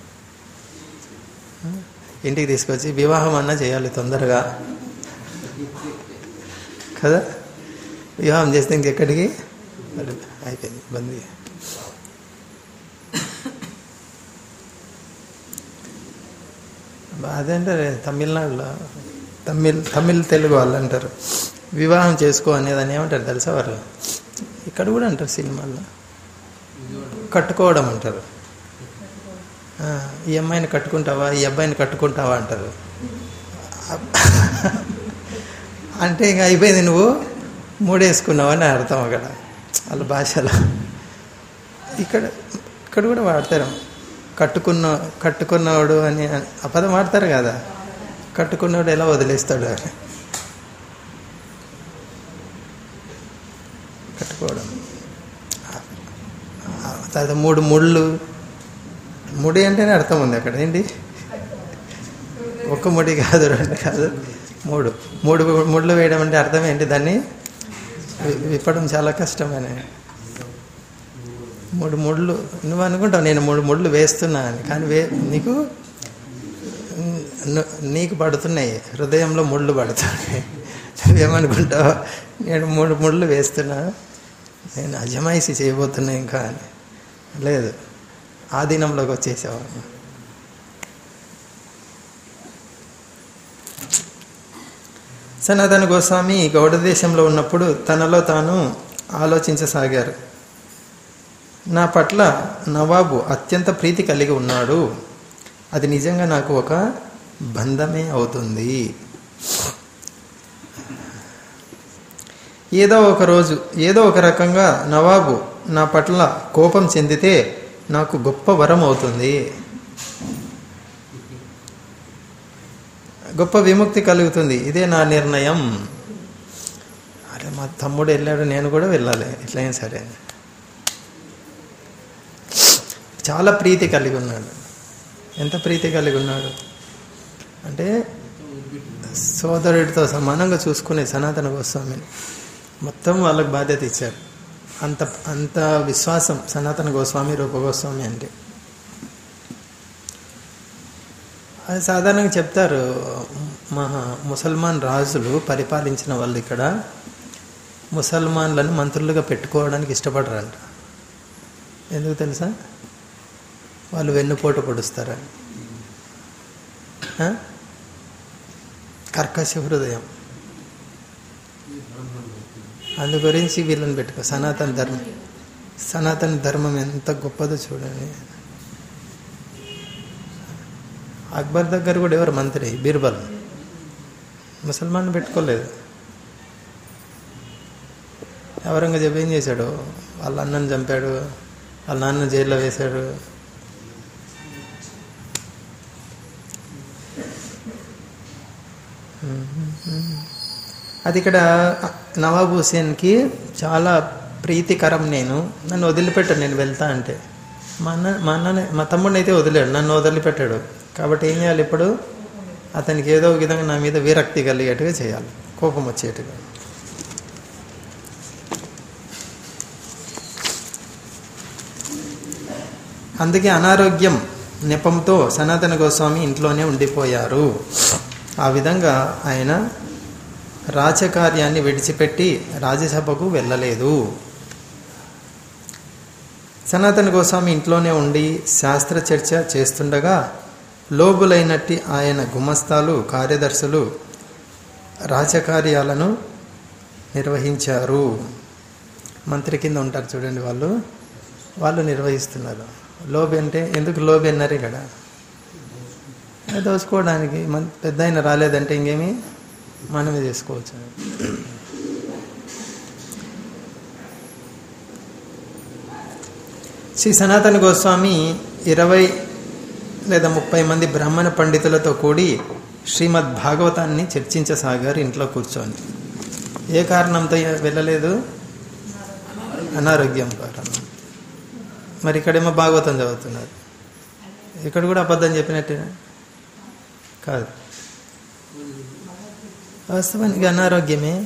Speaker 1: ఇంటికి తీసుకొచ్చి వివాహం అన్నా చేయాలి తొందరగా కదా వివాహం చేస్తే ఇంకెక్కడికి మరి అయిపోయింది బందీ అదేంటారు తమిళనాడులో తమిళ్ తమిళ్ తెలుగు వాళ్ళు అంటారు వివాహం చేసుకో అనేదాన్ని ఏమంటారు తెలుసా వారు ఇక్కడ కూడా అంటారు సినిమాల్లో కట్టుకోవడం అంటారు ఆ, ఈ అమ్మాయిని కట్టుకుంటావా ఈ అబ్బాయిని కట్టుకుంటావా అంటారు అంటే ఇంకా అయిపోయింది నువ్వు మూడేసుకున్నావు అని అర్థం అక్కడ వాళ్ళ భాషలో ఇక్కడ ఇక్కడ కూడా వాడతారు కట్టుకున్న కట్టుకున్నవాడు అని ఆ పదం వాడతారు కదా కట్టుకున్నవాడు ఎలా వదిలేస్తాడు అని కట్టుకోవడం ఆ తర్వాత మూడు ముళ్ళు ముడి అంటేనే అర్థం ఉంది అక్కడ ఏంటి ఒక్క ముడి కాదు రెండు కాదు మూడు మూడు ముళ్ళు వేయడం అంటే అర్థం ఏంటి దాన్ని వి- విప్పడం చాలా కష్టమని మూడు ముళ్ళు నువ్వు అనుకుంటావు నేను మూడు ముళ్ళు వేస్తున్నా అని కానీ వే నీకు ను- నీకు పడుతున్నాయి హృదయంలో ముళ్ళు పడుతున్నాయి నువ్వేమనుకుంటావు నేను మూడు ముళ్ళు వేస్తున్నా నేను అజమాయిషి చేయబోతున్నా ఇంకా అని లేదు ఆధీనంలోకి వచ్చేసావు సనాతన గోస్వామి గౌడ దేశంలో ఉన్నప్పుడు తనలో తాను ఆలోచించసాగారు నా పట్ల నవాబు అత్యంత ప్రీతి కలిగి ఉన్నాడు అది నిజంగా నాకు ఒక బంధమే అవుతుంది ఏదో ఒక రోజు ఏదో ఒక రకంగా నవాబు నా పట్ల కోపం చెందితే నాకు గొప్ప వరం అవుతుంది గొప్ప విముక్తి కలుగుతుంది ఇదే నా నిర్ణయం అరే మా తమ్ముడు వెళ్ళాడు నేను కూడా వెళ్ళాలి ఎట్లయినా సరే చాలా ప్రీతి కలిగి ఉన్నాడు ఎంత ప్రీతి కలిగి ఉన్నాడు అంటే సోదరుడితో సమానంగా చూసుకునే సనాతన గోస్వామిని మొత్తం వాళ్ళకి బాధ్యత ఇచ్చారు అంత అంత విశ్వాసం సనాతన గోస్వామి రూప గోస్వామి అంటే అది సాధారణంగా చెప్తారు మహా ముసల్మాన్ రాజులు పరిపాలించిన వాళ్ళు ఇక్కడ ముసల్మాన్లను మంత్రులుగా పెట్టుకోవడానికి ఇష్టపడరంట ఎందుకు తెలుసా వాళ్ళు వెన్నుపోటు పొడుస్తారని ఆ? కర్కశ హృదయం అందు గురించి వీళ్ళని పెట్టుకో సనాతన ధర్మం సనాతన ధర్మం ఎంత గొప్పదో చూడండి అక్బర్ దగ్గర కూడా ఎవరు మంత్రి బీర్బల్ ముసల్మాన్ పెట్టుకోలేదు ఔరంగజేబు ఏం చేశాడు వాళ్ళ అన్నని చంపాడు వాళ్ళ నాన్న జైల్లో వేశాడు అది ఇక్కడ నవాబ్ హుసేన్కి చాలా ప్రీతికరం నేను నన్ను వదిలిపెట్టాను నేను వెళ్తా అంటే మా అన్న మా అన్న మా తమ్ముడిని అయితే వదిలేడు నన్ను వదిలిపెట్టాడు కాబట్టి ఏం చేయాలి ఇప్పుడు అతనికి ఏదో ఒక విధంగా నా మీద విరక్తి కలిగేట్టుగా చేయాలి కోపం వచ్చేట్టుగా అందుకే అనారోగ్యం నెపంతో సనాతన గోస్వామి ఇంట్లోనే ఉండిపోయారు ఆ విధంగా ఆయన రాజకార్యాన్ని విడిచిపెట్టి రాజ్యసభకు వెళ్ళలేదు సనాతన గోస్వామి ఇంట్లోనే ఉండి శాస్త్ర చర్చ చేస్తుండగా లోబులైనట్టి ఆయన గుమస్తాలు కార్యదర్శులు రాజకార్యాలను నిర్వహించారు మంత్రి కింద ఉంటారు చూడండి వాళ్ళు వాళ్ళు నిర్వహిస్తున్నారు లోబి అంటే ఎందుకు లోబి అన్నారు ఇక్కడ దోచుకోవడానికి మన పెద్ద ఆయన రాలేదంటే ఇంకేమి మనమే చేసుకోవచ్చు శ్రీ సనాతన గోస్వామి ఇరవై లేదా ముప్పై మంది బ్రాహ్మణ పండితులతో కూడి శ్రీమద్ భాగవతాన్ని చర్చించసాగారు ఇంట్లో కూర్చొని ఏ కారణంతో వెళ్ళలేదు అనారోగ్యం కారణం మరి ఇక్కడేమో భాగవతం చదువుతున్నారు ఇక్కడ కూడా అబద్ధం చెప్పినట్టేనా కాదు వాస్తవానికి అనారోగ్యమే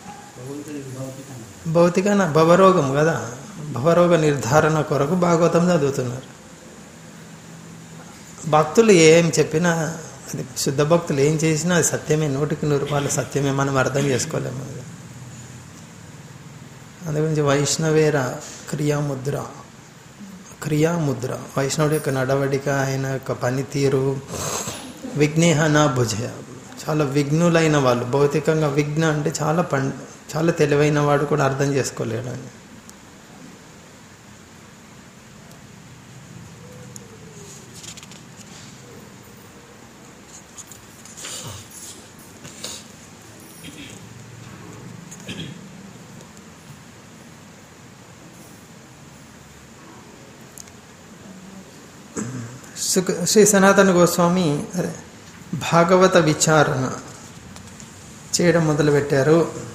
Speaker 1: భౌతిక భవరోగం కదా భవరోగ నిర్ధారణ కొరకు భాగవతం చదువుతున్నారు భక్తులు ఏం చెప్పినా అది శుద్ధ భక్తులు ఏం చేసినా అది సత్యమే నూటికి నూరు రూపాయలు సత్యమే మనం అర్థం చేసుకోలేము అది అందుగురించి వైష్ణవేర క్రియాముద్ర క్రియాముద్ర వైష్ణవుడి యొక్క నడవడిక ఆయన యొక్క పనితీరు విఘ్నేహ నా భుజయ చాలా విఘ్నులైన వాళ్ళు భౌతికంగా విఘ్న అంటే చాలా పం చాలా తెలివైన వాడు కూడా అర్థం చేసుకోలేడు అని సుఖ శ్రీ సనాతన గోస్వామి అదే భాగవత విచారణ చేయడం మొదలుపెట్టారు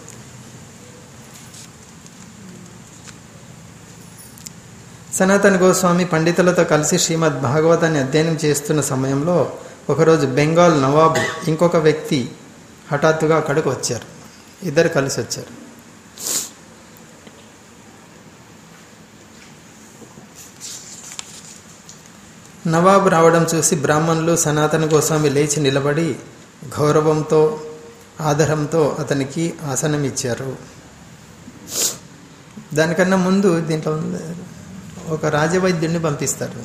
Speaker 1: సనాతన గోస్వామి పండితులతో కలిసి శ్రీమద్ భాగవతాన్ని అధ్యయనం చేస్తున్న సమయంలో ఒకరోజు బెంగాల్ నవాబు ఇంకొక వ్యక్తి హఠాత్తుగా అక్కడికి వచ్చారు ఇద్దరు కలిసి వచ్చారు నవాబు రావడం చూసి బ్రాహ్మణులు సనాతన గోస్వామి లేచి నిలబడి గౌరవంతో ఆదరంతో అతనికి ఆసనం ఇచ్చారు దానికన్నా ముందు దీంట్లో ఉంది, ఒక రాజవైద్యుడిని పంపిస్తారు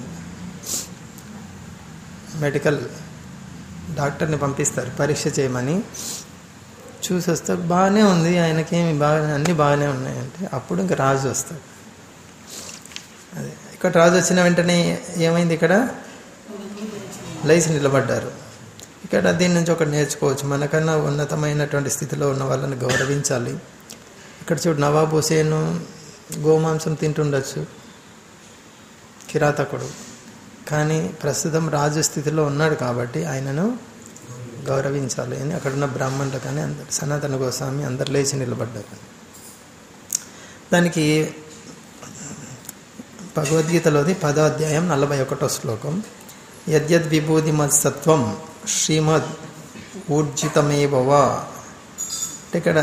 Speaker 1: మెడికల్ డాక్టర్ని పంపిస్తారు పరీక్ష చేయమని చూసి వస్తే బాగానే ఉంది ఆయనకేమి బాగా అన్నీ బాగానే ఉన్నాయంటే అప్పుడు ఇంకా రాజు వస్తాడు అదే ఇక్కడ రాజు వచ్చిన వెంటనే ఏమైంది ఇక్కడ లేచి నిలబడ్డారు ఇక్కడ దీని నుంచి ఒకటి నేర్చుకోవచ్చు మనకన్నా ఉన్నతమైనటువంటి స్థితిలో ఉన్న వాళ్ళని గౌరవించాలి ఇక్కడ చూడు నవాబ్ హుసేన్ గోమాంసం తింటుండొచ్చు కిరాతకుడు కానీ ప్రస్తుతం రాజు స్థితిలో ఉన్నాడు కాబట్టి ఆయనను గౌరవించాలి అని అక్కడున్న బ్రాహ్మణులు కానీ అందరు సనాతన గోస్వామి అందరు లేచి నిలబడ్డారు దానికి భగవద్గీతలోది పదో అధ్యాయం నలభై ఒకటో శ్లోకం యద్యద్ విభూతి మత్సత్వం శ్రీమద్ ఊర్జితమేవవా అంటే ఇక్కడ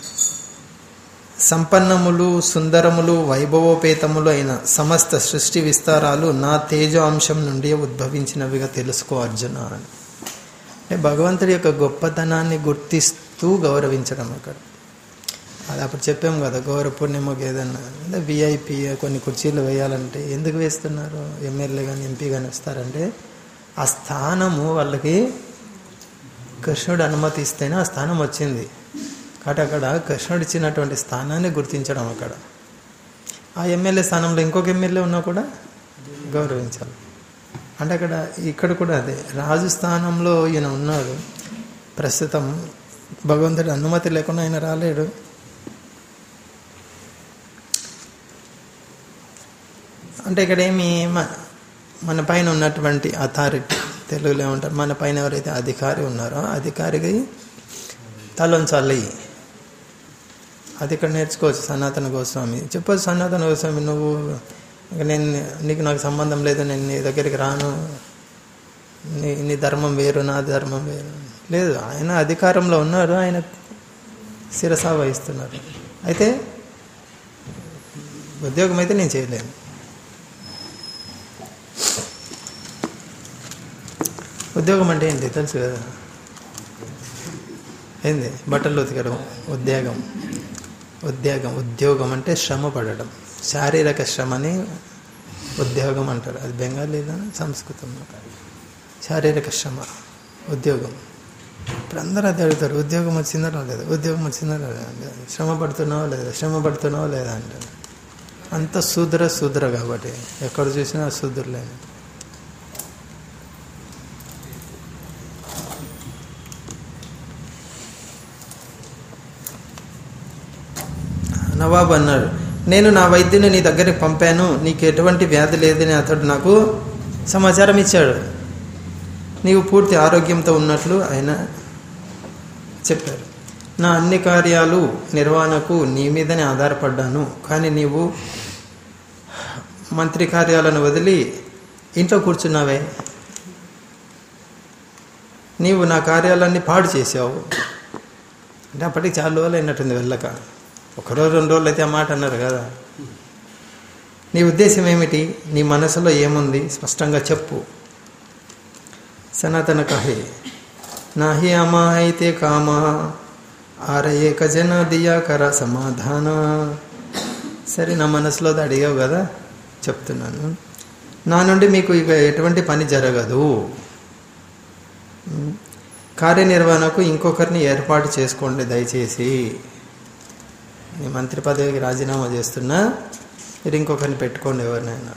Speaker 1: సంపన్నములు సుందరములు వైభవోపేతములు అయిన సమస్త సృష్టి విస్తారాలు నా తేజాంశం నుండి ఉద్భవించినవిగా తెలుసుకో అర్జున అని అంటే భగవంతుడి యొక్క గొప్పతనాన్ని గుర్తిస్తూ గౌరవించడం అక్కడ అది అప్పుడు చెప్పాం కదా గౌరవ పూర్ణిమకి ఏదన్నా అంటే విఐపి కొన్ని కుర్చీలు వేయాలంటే ఎందుకు వేస్తున్నారు ఎమ్మెల్యే కానీ ఎంపీ కానీ వస్తారంటే ఆ స్థానము వాళ్ళకి కృష్ణుడు అనుమతి ఇస్తేనే ఆ స్థానం వచ్చింది కాబట్టి అక్కడ కృష్ణుడు ఇచ్చినటువంటి స్థానాన్ని గుర్తించడం అక్కడ ఆ ఎమ్మెల్యే స్థానంలో ఇంకొక ఎమ్మెల్యే ఉన్నా కూడా గౌరవించాలి అంటే అక్కడ ఇక్కడ కూడా అదే రాజు స్థానంలో ఈయన ఉన్నాడు ప్రస్తుతం భగవంతుడి అనుమతి లేకుండా ఆయన రాలేడు అంటే ఇక్కడ ఏమి మ- మన పైన ఉన్నటువంటి అథారిటీ తెలుగులో ఏమంటారు మన పైన ఎవరైతే అధికారి ఉన్నారో ఆ అధికారికి తలొంచాలి అది ఇక్కడ నేర్చుకోవచ్చు సనాతన గోస్వామి చెప్పొచ్చు సనాతన గోస్వామి నువ్వు ఇక నేను నీకు నాకు సంబంధం లేదు నేను నీ దగ్గరికి రాను నీ నీ ధర్మం వేరు నా ధర్మం వేరు లేదు ఆయన అధికారంలో ఉన్నారు ఆయన శిరసా వహిస్తున్నారు అయితే ఉద్యోగం అయితే నేను చేయలేను ఉద్యోగం అంటే ఏంటి తెలుసు కదా ఏంది బట్టలు ఉతకడం ఉద్యోగం ఉద్యోగం ఉద్యోగం అంటే శ్రమ పడడం శారీరక శ్రమని ఉద్యోగం అంటారు అది బెంగాలీలో సంస్కృతంలో శారీరక శ్రమ ఉద్యోగం ఇప్పుడు అందరూ అది అడుగుతారు ఉద్యోగం వచ్చిందా రాలేదు ఉద్యోగం వచ్చిందా రాలేదు శ్రమ పడుతున్నావా లేదా శ్రమ పడుతున్నావా లేదా అంటారు అంత శూద్ర శూద్ర కాబట్టి ఎక్కడ చూసినా శూద్రులేని నవాబు అన్నాడు నేను నా వైద్యుని నీ దగ్గరికి పంపాను నీకు ఎటువంటి వ్యాధి లేదని అతడు నాకు సమాచారం ఇచ్చాడు నీవు పూర్తి ఆరోగ్యంతో ఉన్నట్లు ఆయన చెప్పారు నా అన్ని కార్యాలు నిర్వహణకు నీ మీదనే ఆధారపడ్డాను కానీ నీవు మంత్రి కార్యాలను వదిలి ఇంట్లో కూర్చున్నావే నీవు నా కార్యాలన్నీ పాడు చేసావు అంటే అప్పటికి చాలా రోజులు అయినట్టుంది వెళ్ళక ఒక రోజు రెండు రోజులు అయితే ఆ మాట అన్నారు కదా నీ ఉద్దేశం ఏమిటి నీ మనసులో ఏముంది స్పష్టంగా చెప్పు సనాతన కహే నాహి అమా అయితే కామ ఆర ఏక జన దియా కర సమాధాన సరే నా మనసులో అది అడిగావు కదా చెప్తున్నాను నా నుండి మీకు ఇక ఎటువంటి పని జరగదు కార్యనిర్వహణకు ఇంకొకరిని ఏర్పాటు చేసుకోండి దయచేసి నీ మంత్రి పదవికి రాజీనామా చేస్తున్నా మీరు ఇంకొకరిని పెట్టుకోండి ఎవరినైనా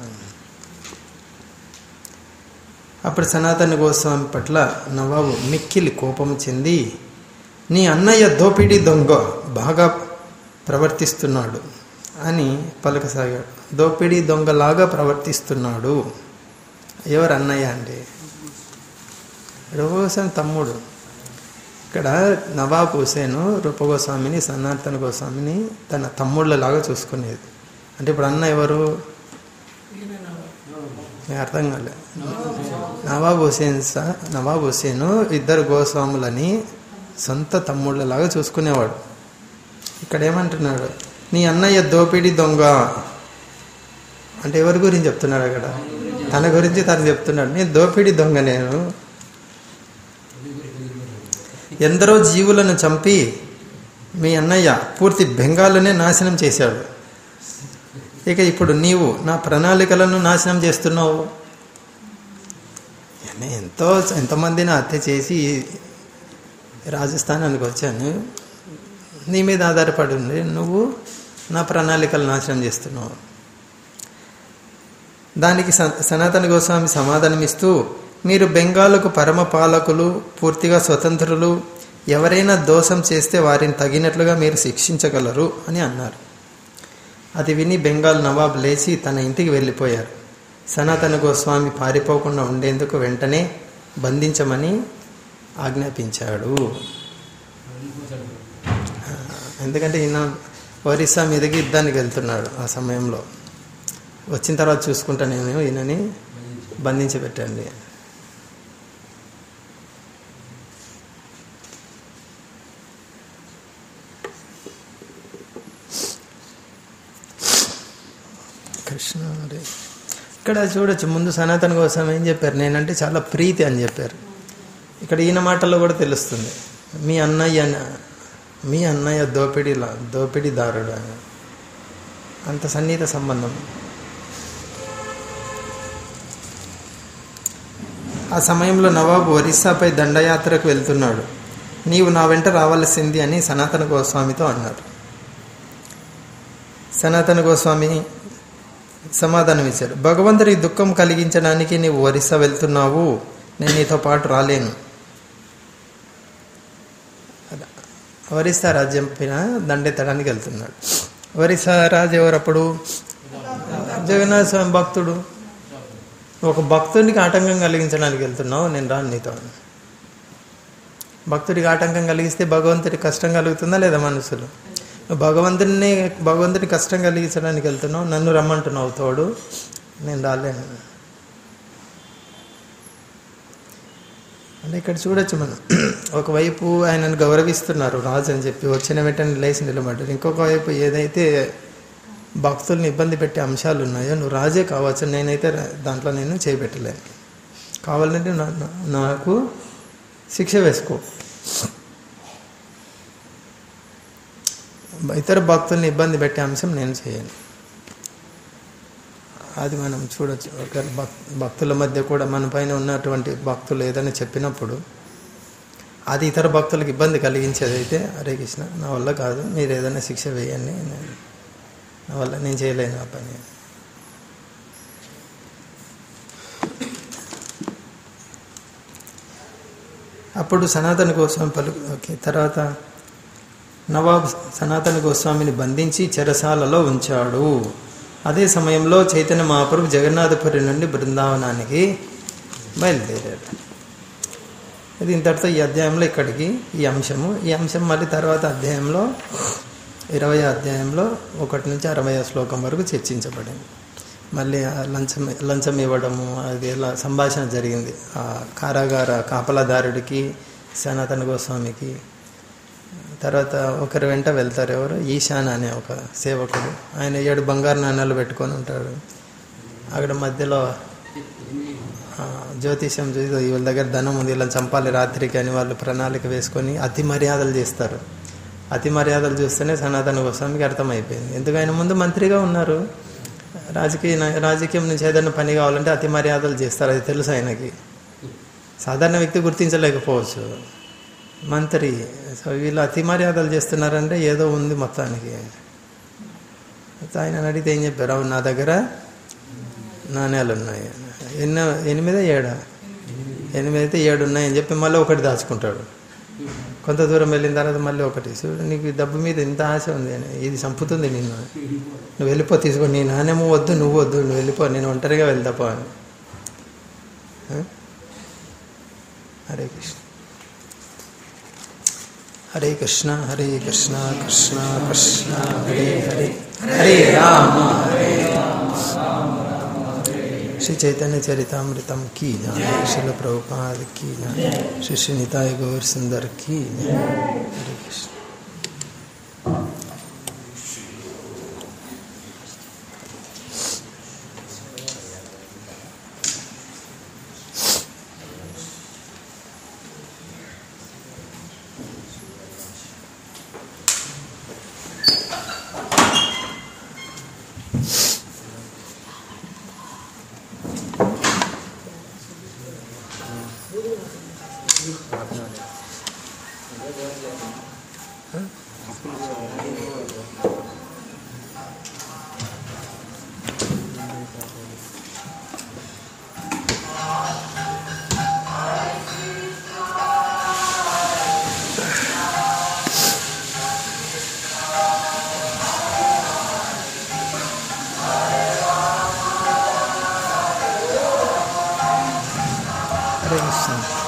Speaker 1: అప్పుడు సనాతన గోస్వామి పట్ల నవాబు మిక్కిలి కోపం చెంది నీ అన్నయ్య దోపిడీ దొంగ బాగా ప్రవర్తిస్తున్నాడు అని పలకసాగాడు దోపిడీ దొంగలాగా ప్రవర్తిస్తున్నాడు ఎవరు అన్నయ్య అంటే రూపగోస్వామి తమ్ముడు ఇక్కడ నవాబ్ హుసేను రూపగోస్వామిని సనాతన గోస్వామిని తన తమ్ముళ్ళలాగా చూసుకునేది అంటే ఇప్పుడు అన్న ఎవరు మీకు అర్థం కాలే నవాబ్ హుసేన్ సా నవాబ్ హుసేన్ ఇద్దరు గోస్వాములని సొంత తమ్ముళ్ళలాగా చూసుకునేవాడు ఇక్కడ ఏమంటున్నాడు నీ అన్నయ్య దోపిడి దొంగ అంటే ఎవరి గురించి చెప్తున్నాడు అక్కడ తన గురించి తను చెప్తున్నాడు నేను దోపిడి దొంగ నేను ఎందరో జీవులను చంపి మీ అన్నయ్య పూర్తి బెంగాల్లోనే నాశనం చేశాడు ఇక ఇప్పుడు నీవు నా ప్రణాళికలను నాశనం చేస్తున్నావు నేను ఎంతో ఎంతమందిని హత్య చేసి రాజస్థానానికి వచ్చాను నీ మీద ఆధారపడి ఉంది నువ్వు నా ప్రణాళికలు నాశనం చేస్తున్నావు దానికి స- సనాతన గోస్వామి సమాధానమిస్తూ మీరు బెంగాల్కు పరమ పాలకులు పూర్తిగా స్వతంత్రులు ఎవరైనా దోషం చేస్తే వారిని తగినట్లుగా మీరు శిక్షించగలరు అని అన్నారు అది విని బెంగాల్ నవాబ్ లేచి తన ఇంటికి వెళ్ళిపోయారు సనాతన గోస్వామి పారిపోకుండా ఉండేందుకు వెంటనే బంధించమని ఆజ్ఞాపించాడు ఆ, ఎందుకంటే ఈయన ఒరిస్సా మీదకి యుద్ధానికి వెళ్తున్నాడు ఆ సమయంలో వచ్చిన తర్వాత చూసుకుంటా నేను ఈయనని బంధించి పెట్టండి కృష్ణ హరే ఇక్కడ చూడొచ్చు ముందు సనాతన కోసం ఏం చెప్పారు నేనంటే చాలా ప్రీతి అని చెప్పారు ఇక్కడ ఈయన మాటల్లో కూడా తెలుస్తుంది మీ అన్నయ్య మీ అన్నయ్య దోపిడీలా దోపిడీదారుడు అని అంత సన్నిహిత సంబంధం ఆ సమయంలో నవాబు ఒరిస్సాపై దండయాత్రకు వెళ్తున్నాడు నీవు నా వెంట రావాల్సింది అని సనాతన గోస్వామితో అన్నారు సనాతన గోస్వామి సమాధానం ఇచ్చారు భగవంతుడికి దుఃఖం కలిగించడానికి నీవు ఒరిస్సా వెళ్తున్నావు నేను నీతో పాటు రాలేను ఒరిస్సా రాజ్యం పైన దండెత్తడానికి వెళ్తున్నాడు ఒరిస్సా రాజు ఎవరప్పుడు జగన్నాథ స్వామి భక్తుడు ఒక భక్తుడికి ఆటంకం కలిగించడానికి వెళ్తున్నావు నేను రాను నీతో భక్తుడికి ఆటంకం కలిగిస్తే భగవంతుడికి కష్టం కలుగుతుందా లేదా మనసులో నువ్వు భగవంతుడిని భగవంతుడికి కష్టం కలిగించడానికి వెళ్తున్నావు నన్ను రమ్మంటున్నావు తోడు నేను రాలేను అంటే ఇక్కడ చూడొచ్చు మనం ఒకవైపు ఆయనను గౌరవిస్తున్నారు రాజు అని చెప్పి వచ్చిన వెంటనే లేచి నిలబడ్డారు ఇంకొక వైపు ఏదైతే భక్తుల్ని ఇబ్బంది పెట్టే అంశాలు ఉన్నాయో నువ్వు రాజే కావచ్చు నేనైతే రా- దాంట్లో నేను చేయబెట్టలేను కావాలంటే నా- నా- నాకు శిక్ష వేసుకో ఇతర భక్తుల్ని ఇబ్బంది పెట్టే అంశం నేను చేయను అది మనం చూడొచ్చు ఒక భక్ భక్తుల మధ్య కూడా మన పైన ఉన్నటువంటి భక్తులు ఏదైనా చెప్పినప్పుడు అది ఇతర భక్తులకు ఇబ్బంది కలిగించేది అయితే హరే కృష్ణ నా వల్ల కాదు మీరు ఏదైనా శిక్ష వేయండి నేను- నా వల్ల నేను చేయలేను ఆ పని అప్పుడు సనాతన గోస్వామి పలు ఓకే తర్వాత నవాబ్ సనాతన గోస్వామిని బంధించి చెరసాలలో ఉంచాడు అదే సమయంలో చైతన్య మహాప్రభు జగన్నాథపురి నుండి బృందావనానికి బయలుదేరాడు ఇది ఇంతటితో ఈ అధ్యాయంలో ఇక్కడికి ఈ అంశము ఈ అంశం మళ్ళీ తర్వాత అధ్యాయంలో ఇరవై అధ్యాయంలో ఒకటి నుంచి అరవై శ్లోకం వరకు చర్చించబడింది మళ్ళీ ఆ లంచం లంచం ఇవ్వడము అది ఎలా సంభాషణ జరిగింది ఆ కారాగార కాపలాదారుడికి సనాతన గోస్వామికి తర్వాత ఒకరి వెంట వెళ్తారు ఎవరు ఈశాన్ అనే ఒక సేవకుడు ఆయన ఏడు బంగారు నాణ్యాలు పెట్టుకొని ఉంటాడు అక్కడ మధ్యలో ఆ, జ్యోతిష్యం చూసి వీళ్ళ దగ్గర ధనం ఉంది వీళ్ళని చంపాలి రాత్రికి అని వాళ్ళు ప్రణాళిక వేసుకొని అతి మర్యాదలు చేస్తారు అతి మర్యాదలు చూస్తేనే సనాతన గోస్వామికి అర్థమైపోయింది ఎందుకు ఆయన ముందు మంత్రిగా ఉన్నారు రాజకీయ నా- రాజకీయం నుంచి ఏదైనా పని కావాలంటే అతి మర్యాదలు చేస్తారు అది తెలుసు ఆయనకి సాధారణ వ్యక్తి గుర్తించలేకపోవచ్చు మంత్రి సో వీళ్ళు అతి మర్యాదలు చేస్తున్నారంటే ఏదో ఉంది మొత్తానికి అయితే ఆయన అడిగితే ఏం చెప్పారు అవును నా దగ్గర నాణ్యాలు ఉన్నాయి ఎన్నో ఎనిమిదా ఏడా ఎనిమిది అయితే ఏడు ఉన్నాయి అని చెప్పి మళ్ళీ ఒకటి దాచుకుంటాడు కొంత దూరం వెళ్ళిన తర్వాత మళ్ళీ ఒకటి చూడు నీకు ఈ డబ్బు మీద ఇంత ఆశ ఉంది అని ఇది చంపుతుంది నిన్ను నువ్వు వెళ్ళిపో తీసుకో నీ నాణ్యము వద్దు నువ్వు వద్దు నువ్వు వెళ్ళిపో నేను ఒంటరిగా వెళ్తాపో అని ఆ? హరే కృష్ణ హరే కృష్ణ హరే కృష్ణ కృష్ణ కృష్ణ హరే హరే హరే రామ హరే श्री चैतन्य चरितामृतम की जाए शिल प्रभुपाद की जाए श्री श्री निताय गौर सुंदर की जाए हरे कृष्ण हरे कृष्ण